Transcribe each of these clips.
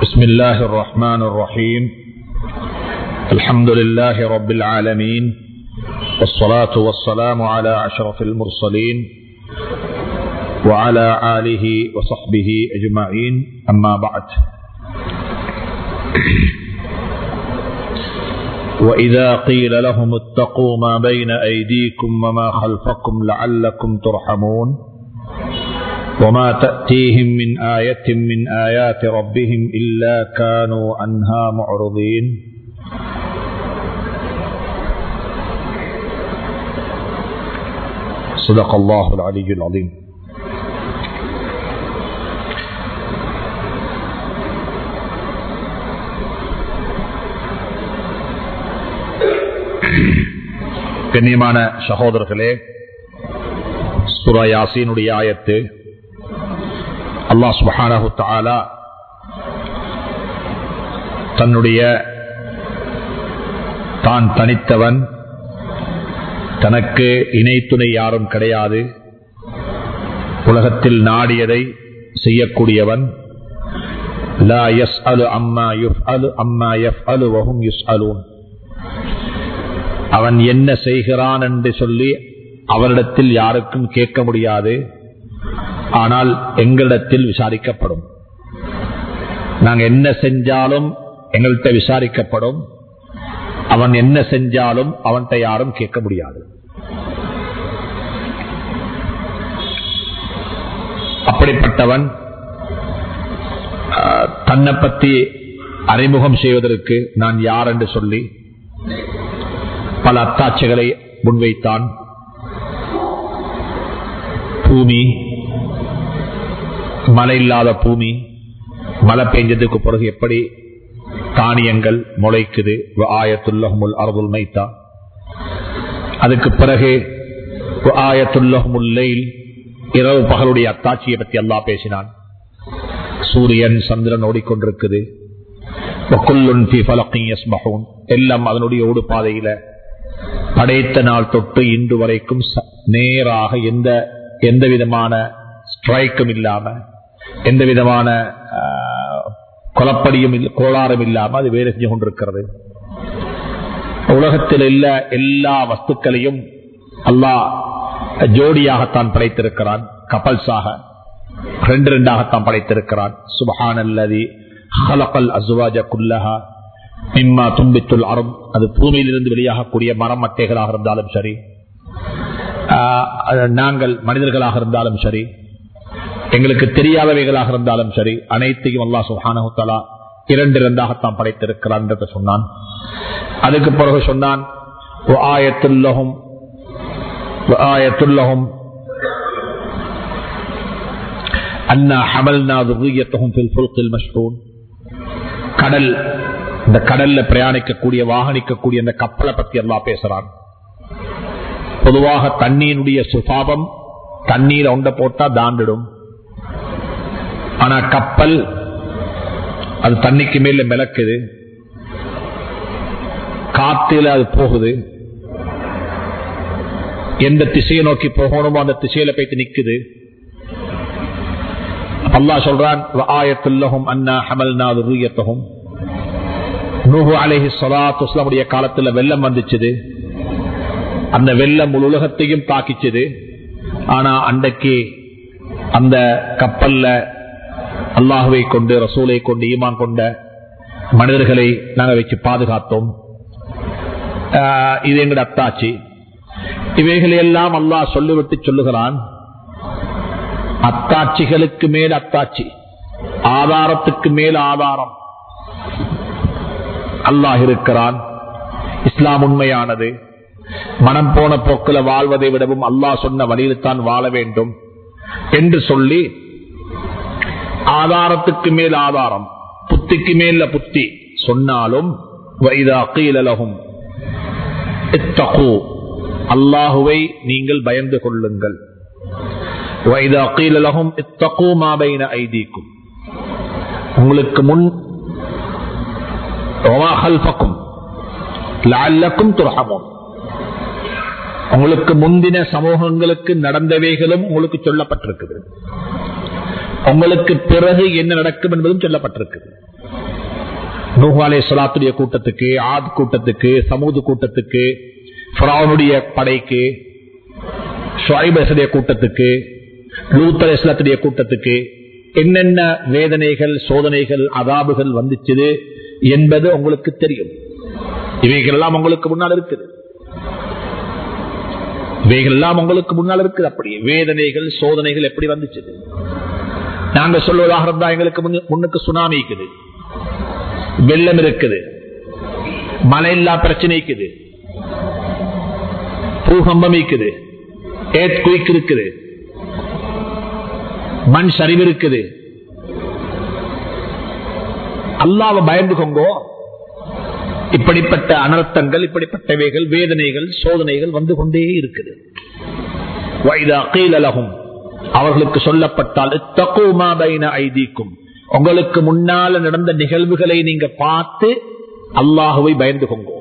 بسم الله الرحمن الرحيم الحمد لله رب العالمين والصلاة والسلام على أشرف المرسلين وعلى آله وصحبه أجمعين أما بعد وإذا قيل لهم اتقوا ما بين أيديكم وما خلفكم لعلكم ترحمون وما تأتيهم من آية من آيات ربهم إلا كانوا عنها معرضين صدق الله العلي العظيم கண்ணியமான சகோதரர்களே சுரா யாசீனுடைய ஆயத்து அல்லாஹ் சுபஹானஹு தஆலா தன்னுடைய தான் தனித்தவன் தனக்கு இணை துணை யாரும் கிடையாது உலகத்தில் நாடியதை செய்யக்கூடியவன் லா யஸ்அலு அம்மா யுஃப்அலு அம்மா யஃப்அலு வஹும் யுஸ்அலூன் அவன் என்ன செய்கிறான் என்று சொல்லி அவரிடத்தில் யாருக்கும் கேட்க முடியாது ஆனால் எங்களிடத்தில் விசாரிக்கப்படும் நாங்க என்ன செஞ்சாலும் எங்கள்கிட்ட விசாரிக்கப்படும் அவன் என்ன செஞ்சாலும் அவன்கிட்ட யாரும் கேட்க முடியாது அப்படிப்பட்டவன் தன்னை பற்றி அறிமுகம் செய்வதற்கு நான் யார் என்று சொல்லி பல அத்தாட்சிகளை முன்வைத்தான் பூமி மழை இல்லாத பூமி மழை பெஞ்சதுக்கு பிறகு எப்படி தானியங்கள் முளைக்குது ஆயத்துல்லஹமுல் அறுதுல் மைத்தா அதுக்கு பிறகு ஆயத்துல்லஹமுல்லைல் இரவு பகலுடைய அத்தாட்சியை பற்றி அல்லா பேசினான் சூரியன் சந்திரன் ஓடிக்கொண்டிருக்குது எல்லாம் அதனுடைய ஓடு பாதையில படைத்த நாள் தொட்டு இன்று வரைக்கும் நேராக எந்த எந்த விதமான ஸ்ட்ரைக்கும் இல்லாம எந்த விதமான கொலப்படியும் கோளாறும் இல்லாம அது வேலை செஞ்சு கொண்டிருக்கிறது உலகத்தில் இல்ல எல்லா வஸ்துக்களையும் அல்லாஹ் ஜோடியாகத்தான் படைத்திருக்கிறான் கப்பல்ஸாக ரெண்டு ரெண்டாகத்தான் படைத்திருக்கிறான் சுபஹான் அல்லதி ஹலகல் அசுவாஜ குல்லஹா மிம்மா தும்பித்துள் அறம் அது பூமியிலிருந்து வெளியாகக்கூடிய மரம் மட்டைகளாக இருந்தாலும் சரி நாங்கள் மனிதர்களாக இருந்தாலும் சரி எங்களுக்கு தெரியாதவைகளாக இருந்தாலும் சரி அனைத்தையும் அல்லா சுஹானஹலா இரண்டு இரண்டாகத்தான் படைத்திருக்கிறான் என்று சொன்னான் அதுக்கு பிறகு சொன்னான் ஆயத்துல்லகும் ஆயத்துல்லகும் அண்ணா ஹமல்னா துரியத்தகும் ஃபில் ஃபுல்கில் மஷ்ரூன் கடல் இந்த கடல்ல பிரயாணிக்கக்கூடிய வாகனிக்கக்கூடிய அந்த கப்பலை பத்தி எல்லாம் பேசுறான் பொதுவாக தண்ணீருடைய சுபாவம் தண்ணீரை உண்ட போட்டா தாண்டிடும் ஆனா கப்பல் அது தண்ணிக்கு மேல மிளக்குது காத்தில அது போகுது எந்த திசையை நோக்கி போகணுமோ அந்த திசையில போயிட்டு நிக்குது அல்லா சொல்றான் ஆயத்துல்லகும் அண்ணா ஹமல்நாது ரூயத்தகும் நூஹு அலேஹி சொலாத்துடைய காலத்துல வெள்ளம் வந்துச்சுது அந்த வெள்ளம் முழு உலகத்தையும் தாக்கிச்சது ஆனா அன்றைக்கு அந்த கப்பல்ல அல்லாஹுவை கொண்டு ரசூலை கொண்டு ஈமான் கொண்ட மனிதர்களை நாங்கள் வச்சு பாதுகாத்தோம் இது எங்கட அத்தாச்சி இவைகளை எல்லாம் அல்லாஹ் சொல்லிவிட்டு சொல்லுகிறான் அத்தாட்சிகளுக்கு மேல் அத்தாட்சி ஆதாரத்துக்கு மேல் ஆதாரம் அல்லாஹ் இருக்கிறான் இஸ்லாம் உண்மையானது மனம் போன போக்கில் வாழ்வதை விடவும் அல்லாஹ் சொன்ன வழியில் தான் வாழ வேண்டும் என்று சொல்லி ஆதாரத்துக்கு மேல் ஆதாரம் புத்திக்கு மேல புத்தி சொன்னாலும் அல்லாஹுவை நீங்கள் பயந்து கொள்ளுங்கள் உங்களுக்கு முன் துரகமும் உங்களுக்கு முந்தின சமூகங்களுக்கு நடந்தவைகளும் உங்களுக்கு சொல்லப்பட்டிருக்குது உங்களுக்கு பிறகு என்ன நடக்கும் என்பதும் சொல்லப்பட்டிருக்குது நூஹாலே சலாத்துடைய கூட்டத்துக்கு ஆத் கூட்டத்துக்கு சமூது கூட்டத்துக்கு ஃபிரௌனுடைய படைக்கு ஷுஐபுடைய கூட்டத்துக்கு லூத் அலைஹிஸ்ஸலாத்துடைய கூட்டத்துக்கு என்னென்ன வேதனைகள் சோதனைகள் அதாபுகள் வந்துச்சுது என்பது உங்களுக்கு தெரியும் இவைகள் எல்லாம் உங்களுக்கு முன்னால் இருக்குது இவைகள் எல்லாம் உங்களுக்கு முன்னால் இருக்குது அப்படி வேதனைகள் சோதனைகள் எப்படி வந்துச்சு நாங்க சொல்வதாக இருந்தா எங்களுக்கு முன்னு- முன்னுக்கு சுனாமி இருக்குது வெள்ளம் இருக்குது மழை இல்லா பிரச்சனை இருக்குது பூகம்பம் இருக்குது ஏத் குயிக் இருக்குது மண் சரிவு இருக்குது அல்லாவை பயந்துகோங்கோ இப்படிப்பட்ட அனர்த்தங்கள் இப்படிப்பட்டவைகள் வேதனைகள் சோதனைகள் வந்து கொண்டே இருக்குது வைதா கீழலகும் அவர்களுக்கு சொல்லப்பட்டால் இத்தகூ மா பைன ஐதீக்கும் உங்களுக்கு முன்னால நடந்த நிகழ்வுகளை நீங்க பார்த்து அல்லாஹுவை பயந்து கொங்கோ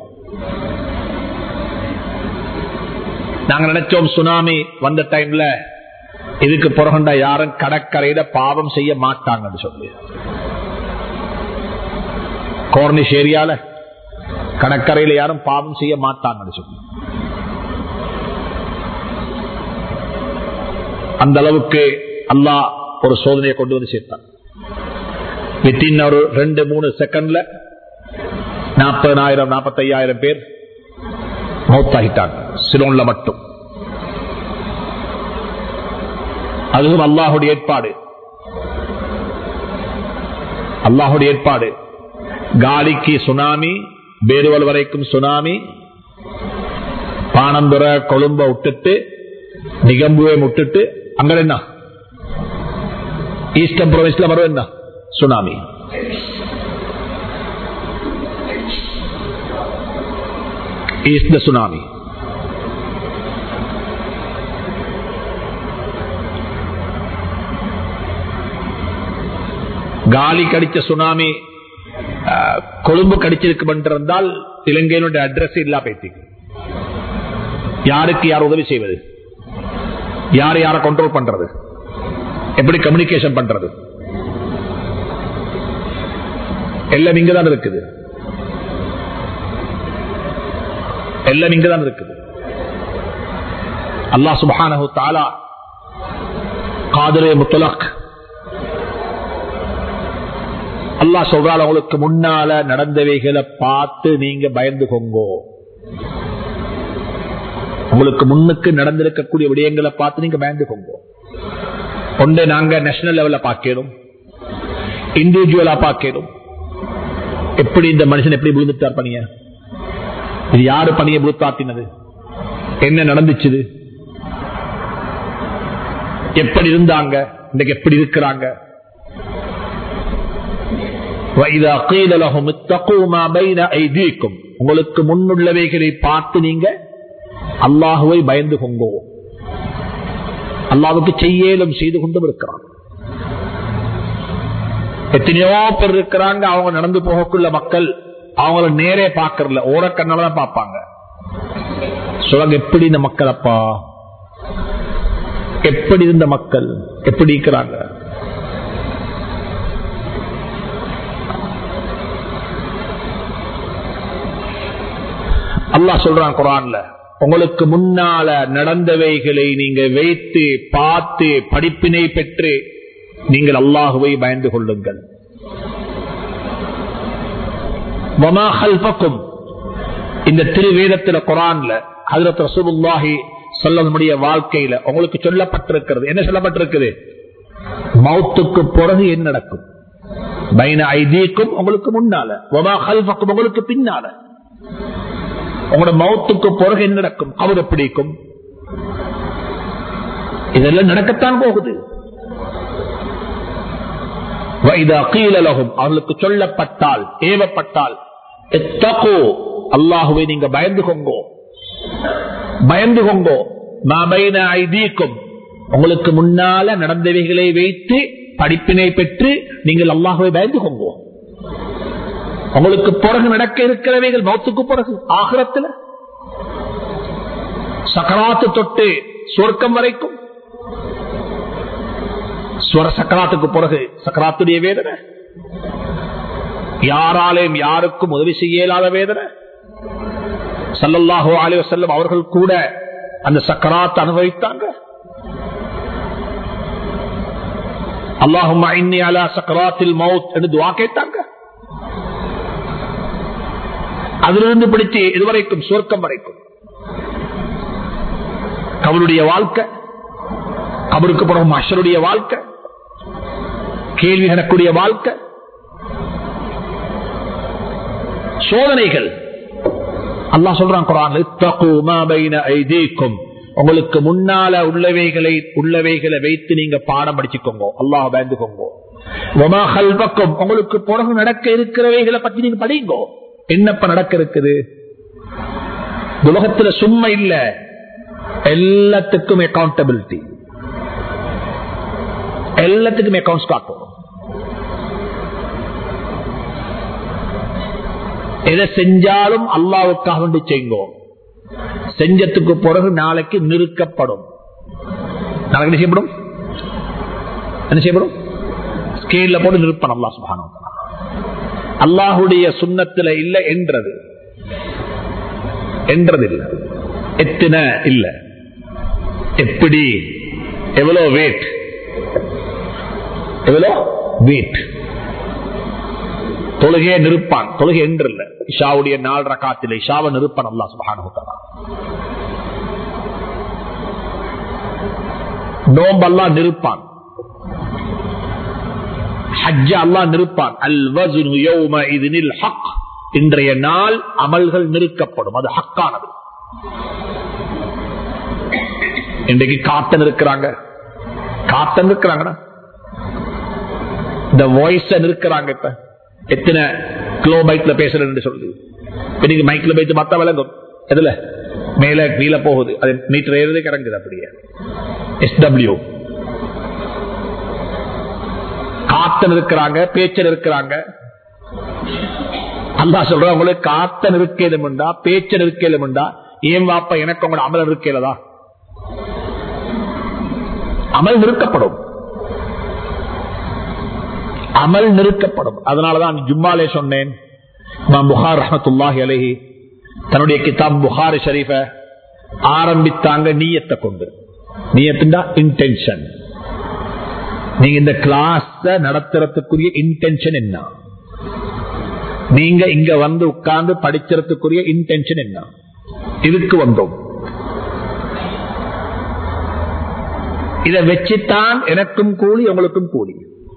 நாங்க நினைச்சோம் சுனாமி வந்த டைம்ல இதுக்கு பிறகுண்டா யாரும் கடற்கரையில பாவம் செய்ய மாட்டாங்கன்னு சொல்லி கோர்னிஷ் ஏரியால கடற்கரையில யாரும் பாவம் செய்ய மாட்டாங்கன்னு சொல்லி அந்த அளவுக்கு அல்லாஹ் ஒரு சோதனையை கொண்டு வந்து சேர்த்தான் வித்தின் ஒரு ரெண்டு மூணு செகண்ட்ல நாற்பதாயிரம் நாற்பத்தையாயிரம் பேர் மௌத்தாகிட்டாங்க சிலோன்ல மட்டும் அதுவும் அல்லாஹுடைய ஏற்பாடு அல்லாஹுடைய ஏற்பாடு காலிக்கு சுனாமி பேருவல் வரைக்கும் சுனாமி பானந்துர கொழும்ப விட்டுட்டு நிகம்புவை விட்டுட்டு அங்க என்ன ஈஸ்டர்ன் ப்ரொவின்ஸ்ல வரும் என்ன சுனாமி is the tsunami. காலி கடிச்ச சுனாமி அஹ், கொழும்பு கடிச்சிருக்கு இருந்தால் இலங்கையினுடைய அட்ரஸ் இல்லா பேத்திக்கு யாருக்கு யார் உதவி செய்வது யார் யாரை கண்ட்ரோல் பண்றது எப்படி கம்யூனிகேஷன் பண்றது எல்லாம் இங்கதான் இருக்குது எல்லாம் இங்கதான் இருக்குது அல்லாஹ் சுபஹானஹு தஆலா காதிரே முத்தலக் அல்லாஹ் சொல்றாள் உங்களுக்கு முன்னால நடந்தவைகளை பார்த்து நீங்க பயந்து கொங்கோ உங்களுக்கு முன்னுக்கு நடந்திருக்கக்கூடிய விடயங்களை பார்த்து நீங்க பயந்து கொங்கோ ஒன்று நாங்க நேஷனல் லெவல்ல பார்க்கணும் இண்டிவிஜுவலா பார்க்கணும் எப்படி இந்த மனுஷன் எப்படி விழுந்துட்டார் பணிய இது யாரு பணியை விழுத்தாட்டினது என்ன நடந்துச்சுது எப்படி இருந்தாங்க இன்னைக்கு எப்படி இருக்கிறாங்க وَإِذَا قِيلَ لَهُمُ اتَّقُوا مَا بَيْنَ أَيْدِيكُمْ உங்களுக்கு முன்னுள்ளவைகளை பார்த்து நீங்க அல்லாஹுவை பயந்து கொங்கோ அல்லாவுக்கு செய்யலும் செய்து கொண்டும் இருக்கிறான் எத்தனையோ பேர் இருக்கிறாங்க அவங்க நடந்து போகக்குள்ள மக்கள் அவங்கள நேரே பாக்கறல ஓரக்கண்ணாலதான் பார்ப்பாங்க சொல்லுங்க எப்படி இந்த மக்கள் அப்பா எப்படி இருந்த மக்கள் எப்படி இருக்கிறாங்க அல்லாஹ் சொல்றான் குரான்ல உங்களுக்கு முன்னால நடந்தவைகளை நீங்க வைத்து பார்த்து படிப்பினை பெற்று நீங்கள் அல்லாஹுவை பயந்து கொள்ளுங்கள் வமா ஹல்ஃபக்கும் இந்த திருவேதத்தில குரான்ல ஹஜரத் ரசூலுல்லாஹி சொல்லனுடைய வாழ்க்கையில உங்களுக்கு சொல்லப்பட்டிருக்கிறது என்ன சொல்லப்பட்டிருக்குது மௌத்துக்கு பிறகு என்ன நடக்கும் பைன ஐதீக்கும் உங்களுக்கு முன்னால வமா ஹல்ஃபக்கும் உங்களுக்கு பின்னால உங்களோட மௌத்துக்கு பிறகு என்ன நடக்கும் அவர் எப்படிக்கும் இதெல்லாம் நடக்கத்தான் போகுது وَإِذَا قِيلَ لَهُمْ அவர்களுக்கு சொல்லப்பட்டால் ஏவப்பட்டால் எத்தகோ அல்லாஹுவை நீங்க பயந்து கொங்கோ பயந்து கொங்கோ மாபைன ஐதீக்கும் உங்களுக்கு முன்னால நடந்தவைகளை வைத்து படிப்பினை பெற்று நீங்கள் அல்லாஹுவை பயந்து கொங்கோ உங்களுக்கு பிறகு நடக்க இருக்கிறவைகள் மௌத்துக்கு பிறகு ஆகிரத்துல சக்கராத்து தொட்டு சொர்க்கம் வரைக்கும் ஸ்வர சக்கராத்துக்கு பிறகு சக்கராத்துடைய வேதனை யாராலையும் யாருக்கும் உதவி செய்ய இயலாத வேதனை சல்லல்லாஹு அலைஹி வஸல்லம் அவர்கள் கூட அந்த சக்கராத் அனுபவித்தாங்க அல்லாஹும் இன்னி அலா சக்கராத்தில் மவுத் என்று துவா கேட்டாங்க அதிலிருந்து பிடிச்சு இதுவரைக்கும் சுவர்க்கம் வரைக்கும் கவருடைய வாழ்க்கை கபருக்கு பிறகு அஷருடைய வாழ்க்கை கேள்வி எனக்கூடிய வாழ்க்கை சோதனைகள் அல்லாஹ் சொல்றான் குரான் இத்தகு மா பைன ஐதீக்கும் உங்களுக்கு முன்னால உள்ளவைகளை உள்ளவைகளை வைத்து நீங்க பாடம் படிச்சுக்கோங்க அல்லாஹ் பயந்துக்கோங்க வமா ஹல்பக்கும் உங்களுக்கு பிறகு நடக்க இருக்கிறவைகளை பத்தி நீங்க படிங்கோ என்னப்ப நடக்க இருக்குது உலகத்துல சும்மா இல்ல எல்லாத்துக்கும் அக்கௌண்டபிலிட்டி எல்லாத்துக்கும் அக்கௌண்ட்ஸ் காட்டும் எதை செஞ்சாலும் அல்லாவுக்காக வேண்டி செய்யுங்கோ செஞ்சத்துக்கு பிறகு நாளைக்கு நிறுக்கப்படும் நாளைக்கு என்ன செய்யப்படும் என்ன செய்யப்படும் ஸ்கேல்ல போட்டு நிறுப்பணும் அல்லா சுபானம் அல்லாஹுடைய சுண்ணத்துல இல்ல என்றது என்றது இல்ல எத்தனை இல்ல எப்படி எவ்வளவு வெயிட் எவ்வளவு வெயிட் தொழுகையை நிற்பான் தொழுகை என்று இல்ல இஷாவுடைய நாள் ரகாத்தில இஷாவை நிற்பான் அல்லா சுபானுத்தலா நோம்பெல்லாம் நிற்பான் ஹஜ்ஜ அல்லா நிற்பான் அல் வஸ்னு யௌம இதினில் ஹக் இன்றைய நாள் அமல்கள் நிறுக்கப்படும் அது ஹக்கானது இன்றைக்கு காத்தன் இருக்கிறாங்க காத்தன் இருக்கிறாங்கடா இந்த வாய்ஸ நிற்கிறாங்க இப்ப எத்தனை கிலோ பைக்ல பேசுறேன்னு சொல்லி இப்ப நீங்க மைக்ல போயிட்டு பார்த்தா விளங்கும் எதுல மேல கீழே போகுது அது மீட்டர் ஏறது கிடங்குது அப்படியே எஸ்டபிள்யூ காத்தன் இருக்கிறாங்க பேச்சன் இருக்கிறாங்க அல்லா சொல்ற உங்களுக்கு காத்தன் இருக்கேதுமுண்டா பேச்சன் இருக்கேதுமுண்டா ஏன் வாப்பா எனக்கு உங்களோட அமல் இருக்கேலதா அமல் நிறுத்தப்படும் அமல் நிறுத்தப்படும் அதனாலதான் ஜும்மாலே சொன்னேன் புகார் ரஹமத்துல்லாஹி அலஹி தன்னுடைய கிதாப் புகாரி ஷரீஃப ஆரம்பித்தாங்க நீயத்தை கொண்டு நீயத்துண்டா இன்டென்ஷன் நீங்க இந்த கிளாஸ் நடத்துறதுக்குரிய இன்டென்ஷன் என்ன நீங்க இங்க வந்து உட்கார்ந்து படிக்கிறதுக்குரிய இன்டென்ஷன் என்ன இதுக்கு வந்தோம் இதை வச்சுத்தான் எனக்கும் கூலி உங்களுக்கும் கூலி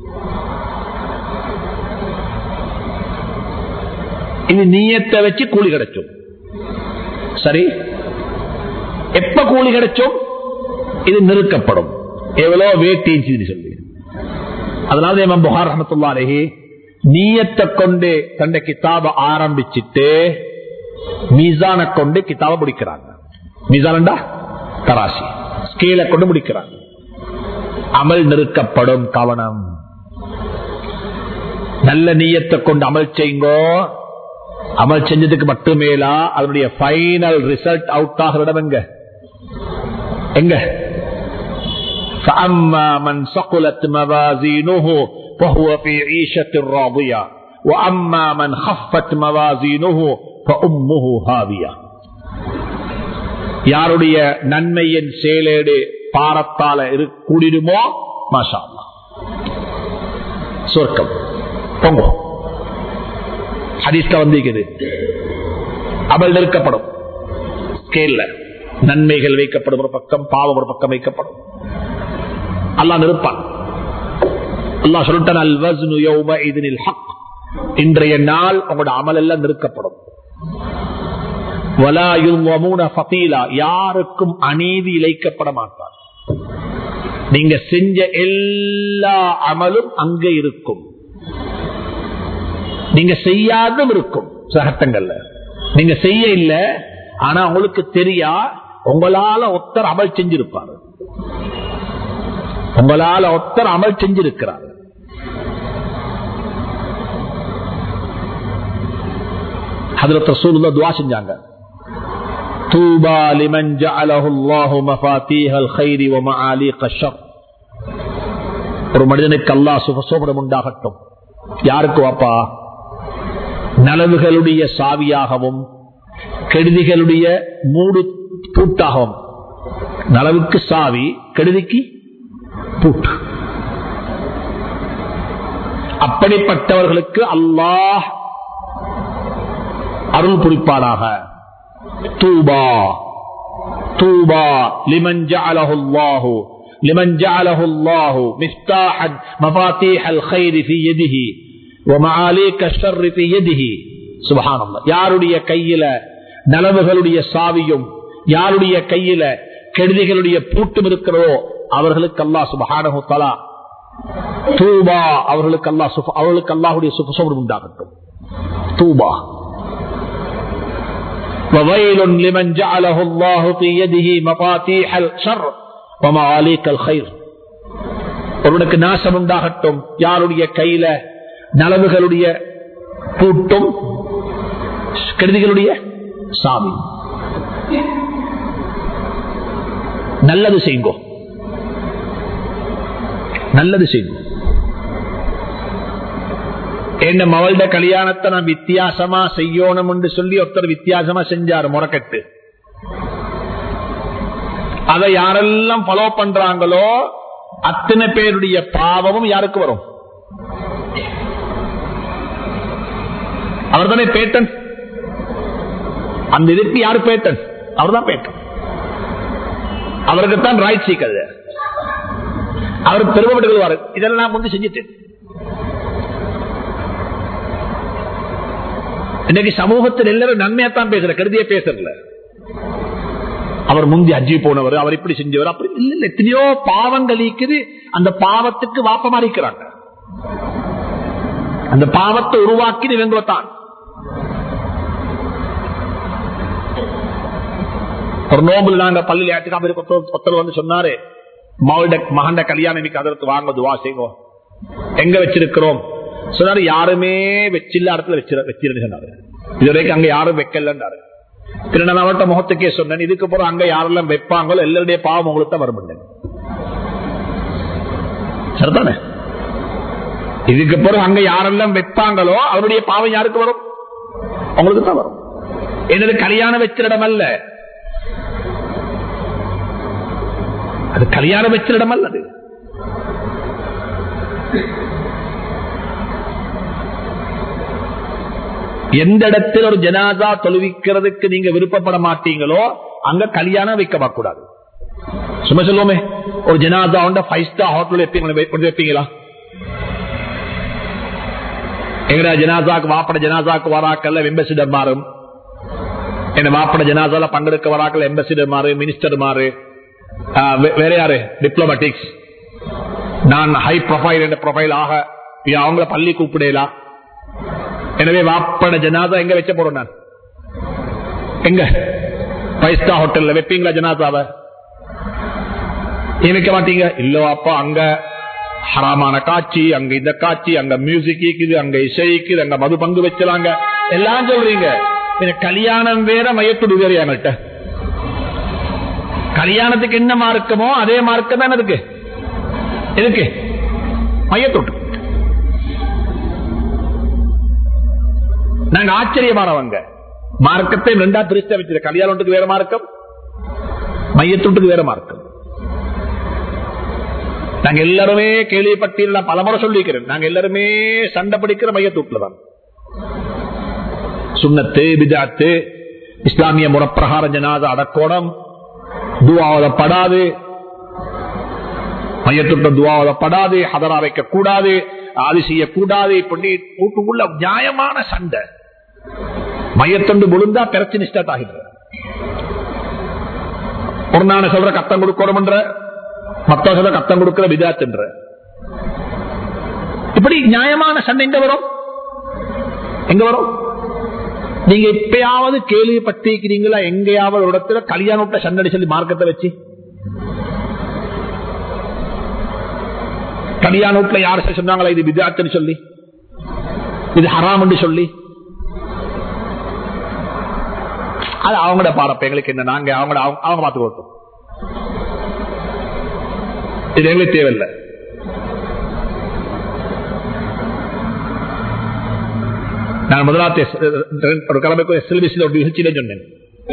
இது நீயத்தை வச்சு கூலி கிடைச்சோம் சரி எப்ப கூலி கிடைச்சோம் இது நிறுக்கப்படும் எவ்வளவு வேட்டின்னு சொல்லி அதனால இமாம் புகார் ரஹமத்துல்லாரே நீயத்தை கொண்டு தன்னை கிதாப ஆரம்பிச்சுட்டு மீசான கொண்டு கிதாப முடிக்கிறாங்க மீசானண்டா தராசி ஸ்கேல கொண்டு முடிக்கிறாங்க அமல் நிறுக்கப்படும் கவனம் நல்ல நீயத்தை கொண்டு அமல் செய்யுங்கோ அமல் செஞ்சதுக்கு மட்டுமேலா அதனுடைய பைனல் ரிசல்ட் அவுட் ஆகிற இடம் எங்க எங்க فأما من ثقلت موازينه فهو في عيشة راضية وأما من خفت موازينه فأمه هاوية யாருடைய நன்மையின் செயலேடு பாரத்தால கூடிடுமோ மாஷா சொர்க்கம் பொங்கோ ஹதீஸ்ல வந்திருக்குது அமல் நிற்கப்படும் ஸ்கேல்ல நன்மைகள் வைக்கப்படும் ஒரு பக்கம் பாவம் ஒரு பக்கம் வைக்கப்படும் அல்லா நிற்பான் அல்லா சொல்லிட்டான் இன்றைய நாள் உங்களோட அமல் எல்லாம் நிற்கப்படும் யாருக்கும் அநீதி இழைக்கப்பட மாட்டார் நீங்க செஞ்ச எல்லா அமலும் அங்க இருக்கும் நீங்க செய்யாதும் இருக்கும் சகட்டங்கள்ல நீங்க செய்ய இல்ல ஆனா உங்களுக்கு தெரியா உங்களால ஒத்தர் அமல் செஞ்சிருப்பாரு உங்களால ஒத்தர் அமல் செஞ்சிருக்கிறார் ஹதரத் ரசூலுல்லா துவா செஞ்சாங்க தூபா லிமன் ஜஅலஹு அல்லாஹு மஃபாத்தீஹல் கைரி வ மஆலீக ஷர் ஒரு மனிதனுக்கு அல்லாஹ் சுபசோபனம் உண்டாகட்டும் யாருக்கு வாப்பா நலவுகளுடைய சாவியாகவும் கெடுதிகளுடைய மூடு பூட்டாகவும் நலவுக்கு சாவி கெடுதிக்கு பூட்டு அப்படிப்பட்டவர்களுக்கு அல்லாஹ் அருள் புரிப்பானாக தூபா தூபா லிமன் ஜஅலஹு அல்லாஹு لمن جعله الله مفتاحا مفاتيح الخير في يده ومعاليك الشر في يده سبحان الله யாருடைய கையில நலவுகளுடைய சாவியும் யாருடைய கையில கெடுதிகளுடைய பூட்டும் இருக்கிறதோ அவர்களுக்கு அல்லாஹ் சுபஹானஹு தஆலா தூபா அவர்களுக்கு அல்லாஹ் சுஃப- அவர்களுக்கு அல்லாஹ்வுடைய சுபசோபம் உண்டாகட்டும் தூபா وويل لمن جعله الله في يده مفاتيح الشر ومعاليك الخير ஒருவனுக்கு நாசம் உண்டாகட்டும் யாருடைய கையில நலவுகளுடைய பூட்டும் கெடுதிகளுடைய சாமி நல்லது செய்யுங்கோ நல்லது செய்யுங்க என்ன மவள்ட கல்யாணத்தை நான் வித்தியாசமா செய்யணும் என்று சொல்லி ஒருத்தர் வித்தியாசமா செஞ்சாரு முறக்கட்டு அதை யாரெல்லாம் ஃபாலோ பண்றாங்களோ அத்தனை பேருடைய பாவமும் யாருக்கு வரும் அவர் தானே பேட்டன் அந்த இதுக்கு யாரு பேட்டன் அவர் தான் பேட்டன் அவருக்கு தான் ரைட் சீக்கிறது அவர் பெருமைப்பட்டு கொள்வாரு இதெல்லாம் நான் முந்தி செஞ்சுட்டேன் இன்னைக்கு சமூகத்தில் எல்லாரும் நன்மையத்தான் பேசுற கருதியே பேசுறல அவர் முந்தி அஜி போனவர் அவர் இப்படி செஞ்சவர் அப்படி இல்ல இல்ல எத்தனையோ பாவங்கள் இருக்குது அந்த பாவத்துக்கு வாப்பமா இருக்கிறாங்க அந்த பாவத்தை உருவாக்கி இவங்கத்தான் ஒரு நோம்புல நாங்க பள்ளியில் ஏற்றுக்காம இருக்க ஒருத்தர் வந்து சொன்னாரு மகளோட மகண்ட கல்யாணம் இன்னைக்கு அதற்கு வாங்க துவா செய்வோம் எங்க வச்சிருக்கிறோம் சொன்னாரு யாருமே வச்சில்ல இடத்துல வச்சிரு வச்சிருன்னு சொன்னாரு இது வரைக்கும் அங்க யாரும் வைக்கலன்றாரு பின்ன நான் அவர்கிட்ட முகத்துக்கே சொன்னேன் இதுக்கு போற அங்க யாரெல்லாம் வைப்பாங்களோ எல்லாருடைய பாவம் உங்களுக்கு தான் வரும் சரிதானே இதுக்கு பிறகு அங்க யாரெல்லாம் வைப்பாங்களோ அவருடைய பாவம் யாருக்கு வரும் உங்களுக்கு தான் வரும் என்னது கல்யாணம் வச்சிட இடம் அல்ல அது கல்யாணம் வச்சிட இடம் அல்ல அது எந்த இடத்தில் ஒரு ஜனாதா தொழுவிக்கிறதுக்கு நீங்க விருப்பப்பட மாட்டீங்களோ அங்க கல்யாணம் வைக்க கூடாது சும்மா சொல்லுவோமே ஒரு ஜனாதா ஃபைவ் ஸ்டார் ஹோட்டல் வைப்பீங்களா எங்கடா ஜனாதாக்கு வாப்பட ஜனாதாக்கு வராக்கல்ல எம்பசிடர் மாறும் என்ன வாப்பட ஜனாதால பங்கெடுக்க வராக்கல எம்பசிடர் மாறு மினிஸ்டர் மாறு ஆஹ் வே- வேற யாரு டிப்ளமேட்டிக்ஸ் நான் ஹை ப்ரொஃபைல் என்ற ப்ரொஃபைல் ஆக இது அவங்கள பள்ளி கூப்பிடலாம் எனவே வாப்பட ஜனாதா எங்க வச்ச போறோம் நான் எங்க ஃபைவ் ஸ்டார் ஹோட்டல்ல வைப்பீங்களா ஜனாதாவை ஏன் வைக்க மாட்டீங்க இல்ல அப்பா அங்க ஹராமான காட்சி அங்க இந்த காட்சி அங்க மியூசிக் இருக்குது அங்க இசை இருக்குது அங்க மது பங்கு வச்சலாங்க எல்லாம் சொல்றீங்க பின்ன கல்யாணம் வேற மையத்துடு வேற என்கிட்ட கல்யாணத்துக்கு என்ன மார்க்கமோ அதே மார்க்கம் தான் இருக்கு எதுக்கு மையத்தொட்டு நாங்க ஆச்சரியமானவங்க மார்க்கத்தை ரெண்டா பிரிச்சு வச்சிருக்க கல்யாணத்துக்கு வேற மார்க்கம் மையத்தொட்டுக்கு வேற மார்க்கம் நாங்க எல்லாருமே கேள்விப்பட்டீர்கள் நான் பலமுறை சொல்லிக்கிறேன் நாங்க எல்லாருமே சண்டை பிடிக்கிற மையத்தூட்டுல தான் சுண்ணத்து பிதாத்து இஸ்லாமிய முறப்பிரகார ஜனாத அடக்கோணம் துவாவதப்படாது மையத்துட்ட துவாவதப்படாது ஹதரா வைக்க கூடாது ஆதி செய்யக்கூடாது இப்படி கூட்டுக்குள்ள நியாயமான சண்டை மையத்தொண்டு விழுந்தா பிரச்சனை ஸ்டார்ட் ஆகிடுற ஒரு நாள் சொல்ற கத்தம் கொடுக்கணும்ன்ற மத்த சொல்ற கத்தம் கொடுக்கிற விதாத்துன்ற இப்படி நியாயமான சண்டை எங்க வரும் எங்க வரும் நீங்க எப்பயாவது கேள்விப்பட்டிருக்கிறீங்களா எங்கேயாவது ஒரு இடத்துல கல்யாணத்தை சண்டை சொல்லி மார்க்கத்தை வச்சு கல்யாணத்துல யார் சொன்னாங்களா இது விதாத்துன்னு சொல்லி இது ஹராம் சொல்லி அது அவங்களோட பாடப்ப எங்களுக்கு என்ன நாங்க அவங்க அவங்க பார்த்து கொடுத்தோம் இது எங்களுக்கு தேவையில்லை நான் முதலாவது ஒரு கிழமைக்கு எஸ்எல்பிசியில் ஒரு நிகழ்ச்சியில சொன்னேன்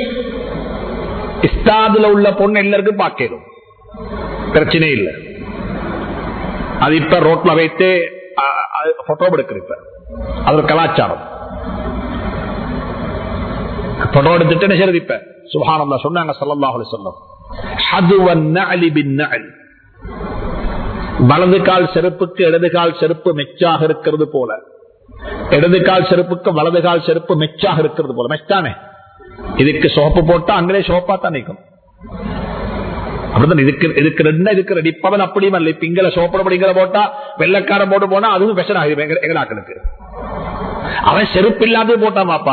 இஸ்தாதுல உள்ள பொண்ணு எல்லாருக்கும் பார்க்கணும் பிரச்சனை இல்லை அது இப்ப ரோட்ல வைத்து போட்டோ எடுக்கிற இப்ப அது ஒரு கலாச்சாரம் போட்டோ எடுத்துட்டு என்ன செய்யறது இப்ப சுபானந்தா சொன்னாங்க சல்லல்லாஹு சொல்லம் வலது கால் செருப்புக்கு இடது கால் செருப்பு மெச்சாக இருக்கிறது போல இடது கால் செருப்புக்கு வலது கால் செருப்பு மெச்சாக இருக்கிறது போல மெச்சானே இதுக்கு சோப்பு போட்டா அங்கே சோப்பா தான் நிற்கும் அப்படிதான் இதுக்கு இதுக்கு ரெண்டு இதுக்கு ரெண்டு இப்பவன் அப்படியும் அல்ல இப்ப இங்கல சோப்படப்படிங்கிற போட்டா வெள்ளக்காரன் போட்டு போனா அதுவும் விஷம் ஆகுது எங்கடாக்களுக்கு அவன் செருப்பு இல்லாத போட்டாமாப்பா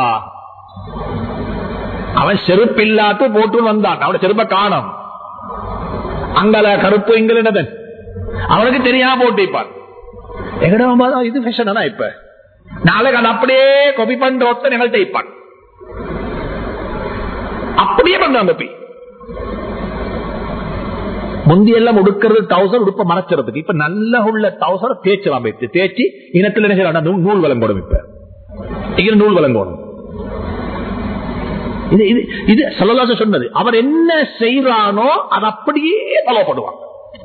அவன் செருப்பு இல்லாத போட்டு வந்தான் அவன செருப்ப காணும் அங்கல கருப்பு இங்கலன் அவனுக்கு தெரியாம போட்டிப்பான் எங்கடா இது ஃபேஷனா இப்ப நாளைக்கு அது அப்படியே கொபி பண்ற ஒருத்தன் எங்கள்கிட்ட இப்பான் அப்படியே பண்றாங்க போய் முந்தியெல்லாம் உடுக்கிறது டவுசர் உடுப்ப மறைச்சிறதுக்கு இப்ப நல்ல உள்ள டவுசர் தேய்ச்சலாம் வைத்து தேய்ச்சி இனத்தில் என்ன செய்யலாம் நூல் வழங்கணும் இப்ப இங்க நூல் வழங்கணும் இது இது இது சொல்லலாச சொன்னது அவர் என்ன செய்யறானோ அதை அப்படியே ஃபாலோ பண்ணுவாங்க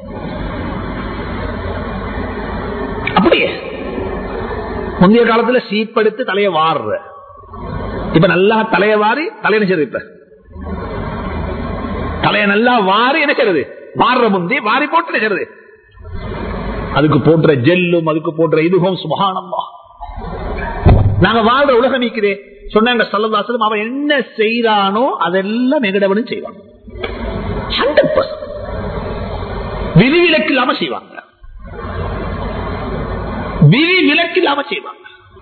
அப்படியே முந்தைய காலத்துல சீப்படுத்து தலைய வாடுற இப்ப நல்லா தலைய வாரி தலைய நினைச்சது இப்ப தலைய நல்லா வாரி நினைக்கிறது வாடுற முந்தி வாரி போட்டு நினைக்கிறது அதுக்கு போன்ற ஜெல்லும் அதுக்கு போன்ற இதுவும் சுபகானம்மா நாங்க வாழ்ற உலகம் நீக்கிறேன் சொன்னாங்க சல்லதாசனம் அவன் என்ன செய்யறானோ அதெல்லாம் எங்கடவனும் செய்வான் ஹண்ட்ரட் பர்சன்ட் விதிவிலக்கு இல்லாம செய்வாங்க விதி விலக்கு இல்லாம செய்வாங்க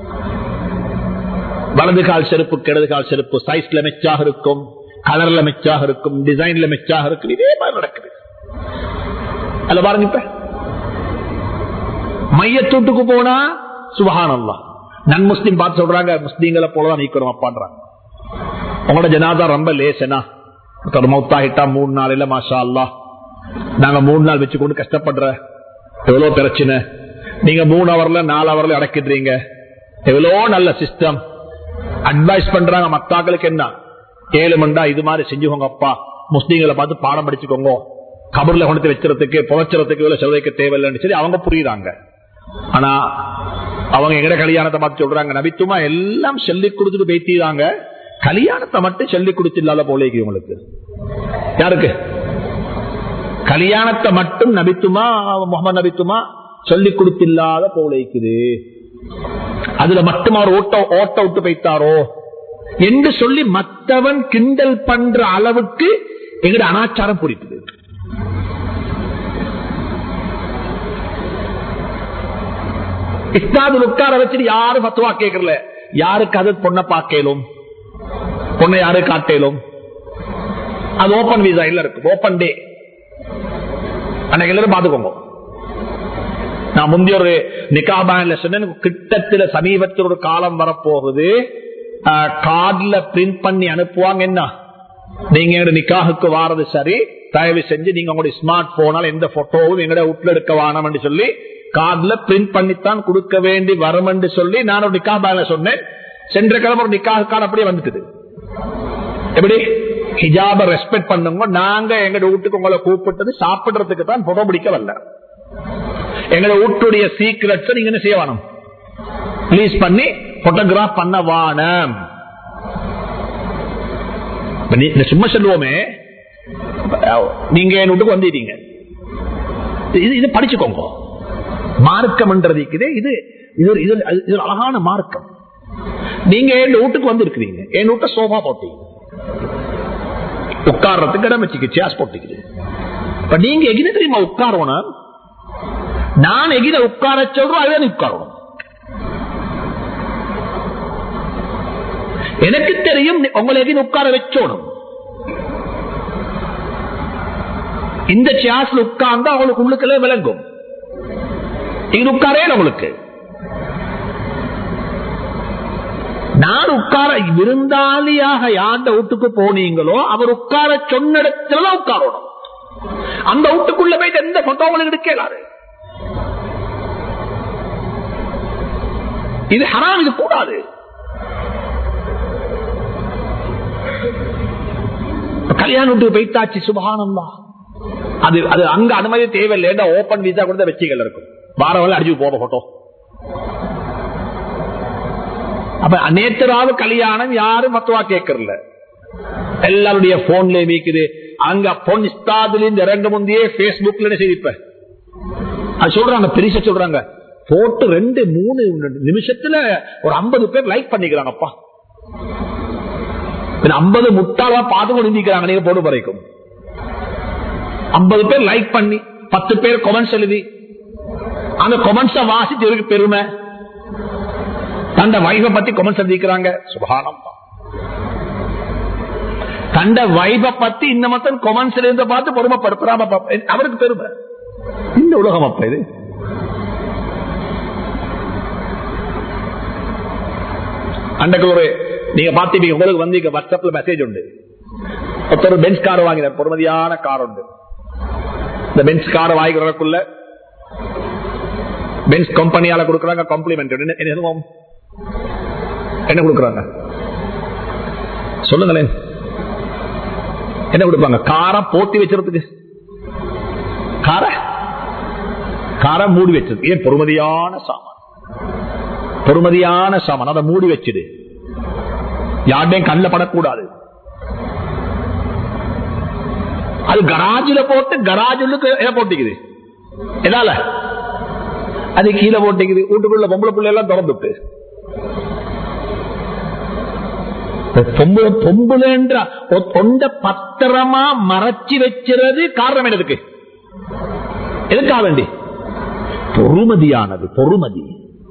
வலது கால் செருப்பு இடது கால் செருப்பு சைஸ்ல மெச்சாக இருக்கும் கலர்ல மெச்சாக இருக்கும் டிசைன்ல மெச்சாக இருக்கும் இதே மாதிரி நடக்குது அல்ல பாருங்க இப்ப மையத்தூட்டுக்கு போனா சுபகானல்லா நன் முஸ்லீம் பார்த்து சொல்றாங்க முஸ்லீம்களை போலதான் நீக்கிறோம் அப்பான்றாங்க உங்களோட ஜனாதா ரொம்ப லேசனா மௌத்தாகிட்டா மூணு நாள் இல்ல மாஷா அல்லா நாங்க மூணு நாள் வச்சு கொண்டு கஷ்டப்படுற எவ்வளவு பிரச்சனை நீங்க மூணு அவர்ல நாலு அவர்ல அடக்கிடுறீங்க எவ்வளோ நல்ல சிஸ்டம் அட்வைஸ் பண்றாங்க மத்தாக்களுக்கு என்ன ஏழு மண்டா இது மாதிரி செஞ்சுக்கோங்க அப்பா முஸ்லீம்களை பார்த்து பாடம் படிச்சுக்கோங்க கபர்ல கொண்டு வச்சுறதுக்கு புதைச்சறதுக்கு இவ்வளவு செலவைக்கு தேவையில்லைன்னு சொல்லி அவங்க புரியுறாங்க ஆனா அவங்க எங்கட கல்யாணத்தை பார்த்து சொல்றாங்க நபித்துமா எல்லாம் சொல்லி கொடுத்துட்டு பேத்திடுறாங்க கல்யாணத்தை மட்டும் சொல்லி கொடுத்து இல்லாத போல உங்களுக்கு யாருக்கு கல்யாணத்தை மட்டும் நபித்துமா முகமது நபித்துமா சொல்லி கொடுத்தில்லாத போல இருக்குது அதுல மட்டும் அவர் ஓட்ட ஓட்ட விட்டு வைத்தாரோ என்று சொல்லி மற்றவன் கிண்டல் பண்ற அளவுக்கு எங்கட அனாச்சாரம் புரிக்குது இஸ்லாது உட்கார வச்சுட்டு யாரும் பத்துவா கேட்கல யாருக்கு அது பொண்ணை பார்க்கலும் பொண்ணை யாரு காட்டலும் அது ஓபன் வீசா இல்ல இருக்கு ஓபன் டே அன்னைக்கு எல்லாரும் பாத்துக்கோங்க நான் முந்தைய ஒரு நிகாபான்ல சொன்னேன் கிட்டத்துல சமீபத்தில் ஒரு காலம் வரப்போகுது கார்டுல பிரிண்ட் பண்ணி அனுப்புவாங்க என்ன நீங்க எங்க நிக்காகுக்கு வாரது சரி தயவு செஞ்சு நீங்க உங்களுடைய ஸ்மார்ட் போனால் எந்த போட்டோவும் எங்கட வீட்டுல எடுக்க வேணாம் சொல்லி கார்டுல பிரிண்ட் பண்ணித்தான் கொடுக்க வேண்டி வரும் என்று சொல்லி நான் ஒரு நிக்கா பேல சொன்னேன் சென்ற கிழமை ஒரு நிக்காக கார்டு அப்படியே வந்துட்டுது எப்படி ஹிஜாப ரெஸ்பெக்ட் பண்ணுங்க நாங்க எங்க வீட்டுக்கு உங்களை கூப்பிட்டது சாப்பிடுறதுக்கு தான் போட்டோ பிடிக்க வரல எங்களை வீட்டுடைய சீக்கிரட்ஸ் நீங்க என்ன செய்ய வேணும் ரிலீஸ் பண்ணி போட்டோகிராஃப் பண்ண வானம் சும்மா சொல்லுவோமே நீங்க என் வீட்டுக்கு வந்துட்டீங்க இது படிச்சுக்கோங்க மார்க்கம் இது இது இது அழகான மார்க்கம் நீங்க என் வீட்டுக்கு வந்திருக்கிறீங்க என் வீட்டை சோபா போட்டீங்க உட்கார்றதுக்கு இடம் வச்சுக்க சேஸ் போட்டுக்குது இப்ப நீங்க எகின தெரியுமா உட்காரணும் நான் எகின உட்கார சொல்றோம் அதுதான் உட்காரணும் எனக்கு தெரியும் உங்களை எகின உட்கார வச்சோணும் இந்த சேஸ்ல உட்கார்ந்து அவங்களுக்கு உள்ளுக்குள்ள விளங்கும் இங்க உட்காரே உங்களுக்கு நான் உட்கார விருந்தாளியாக யாண்ட வீட்டுக்கு போனீங்களோ அவர் உட்கார சொன்ன இடத்துலதான் உட்காரணும் அந்த வீட்டுக்குள்ள போயிட்டு எந்த போட்டோவும் எடுக்கலாரு இது ஹராம் இது கூடாது கல்யாணத்துக்கு போய்த்தாச்சு சுபகானந்தா அது அது அங்க அனுமதி தேவையில்லை ஓபன் வீசா கொடுத்த வெச்சிகள் இருக்கும் வாரம் அடிச்சு போற போட்டோ அப்ப நேற்று கல்யாணம் யாரும் மத்துவா கேட்கறல எல்லாருடைய போன்ல வீக்குது அங்க பொன் இஸ்தாதுல இருந்து இறங்க முந்தையே பேஸ்புக்ல செய்திப்ப அது சொல்றாங்க பெருச சொல்றாங்க போட்டு ரெண்டு மூணு நிமிஷத்துல ஒரு ஐம்பது பேர் லைக் பண்ணிக்கிறாங்கப்பா ஐம்பது முட்டாளா பார்த்து கொண்டு நிற்கிறாங்க நீங்க போட்டு வரைக்கும் ஐம்பது பேர் லைக் பண்ணி பத்து பேர் கொமெண்ட்ஸ் எழுதி அந்த கொமெண்ட்ஸ வாசிச்சு இருக்கு பெருமை தண்ட வைஃப பத்தி கொமெண்ட்ஸ் எழுதிக்கிறாங்க சுபானம் தண்ட வைப பத்தி இந்த மத்தன் கொமெண்ட்ஸ் இருந்து பார்த்து பொறுமைப்படுத்துறாம அவருக்கு பெருமை இந்த உலகம் அப்ப இது அன்றைக்கு ஒரு நீங்க பாத்தீங்க உங்களுக்கு வந்து இங்க வாட்ஸ்அப்ல மெசேஜ் உண்டு ஒருத்தர் பெஞ்ச் கார் வாங்கினார் பொறுமதியான கார் உண்டு இந்த பெஞ்ச் கார் வாங்கிக்கிறதுக்குள்ள பெஞ்ச் கம்பெனியால கொடுக்கறாங்க காம்ப்ளிமெண்ட் என்ன என்ன கொடுக்கறாங்க சொல்லுங்களேன் என்ன கொடுப்பாங்க காரை போட்டி வச்சிருக்கிறதுக்கு கார காரை மூடி வச்சது ஏன் பொறுமதியான சாமான் பொறுமதியான சாமான் அதை மூடி வச்சுடு யாருடையும் கண்ல படக்கூடாது அது கராஜில போட்டு கராஜ் என்ன போட்டிக்குது எதால அது கீழே போட்டிக்குது வீட்டுக்குள்ள பொம்பளை பிள்ளை எல்லாம் திறந்துட்டு பொம்பளை பொம்புலன்ற தொண்ட பத்திரமா மறைச்சு வச்சுறது காரணம் என்னதுக்கு எதுக்காக வேண்டி பொறுமதியானது பொறுமதி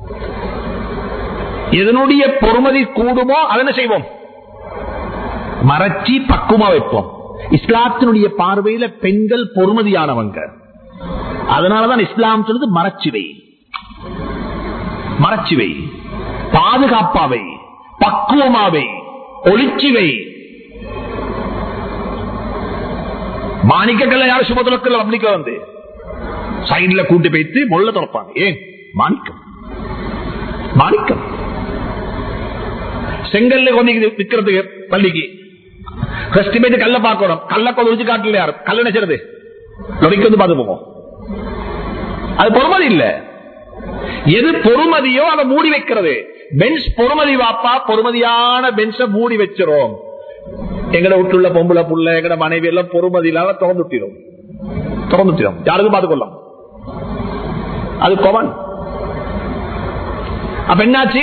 எதனுடைய பொறுமதி கூடுமோ அதனை செய்வோம் மறைச்சி பக்குமா வைப்போம் இஸ்லாத்தினுடைய பார்வையில பெண்கள் பொறுமதியானவங்க அதனாலதான் இஸ்லாம் சொல்லுது மறைச்சுவை மறைச்சுவை பாதுகாப்பாவை பக்குவமாவை ஒளிச்சுவை மாணிக்கக்கல்ல யாரும் சுபதுலக்கல்ல அப்படிக்க வந்து சைட்ல கூட்டி வைத்து முள்ள திறப்பாங்க ஏன் மாணிக்கம் மாணிக்கம் செங்கல்ல கொண்டு விற்கிறதுக்கு பள்ளிக்கு எஸ்டிமேட் கல்ல பார்க்கணும் கல்ல கொண்டு வச்சு காட்டல யாரும் கல்ல நினைச்சது லொடிக்கு வந்து பார்த்து போவோம் அது பொறுமதி இல்ல எது பொறுமதியோ அதை மூடி வைக்கிறது பெஞ்ச் பொறுமதி வாப்பா பொறுமதியான பெஞ்ச மூடி வச்சிரும் எங்கட வீட்டுள்ள பொம்பளை புள்ள எங்கட மனைவி எல்லாம் பொறுமதி இல்லாம திறந்துட்டிடும் திறந்துட்டிடும் யாருக்கும் பார்த்துக்கொள்ளலாம் அது கொமன் அப்ப என்னாச்சு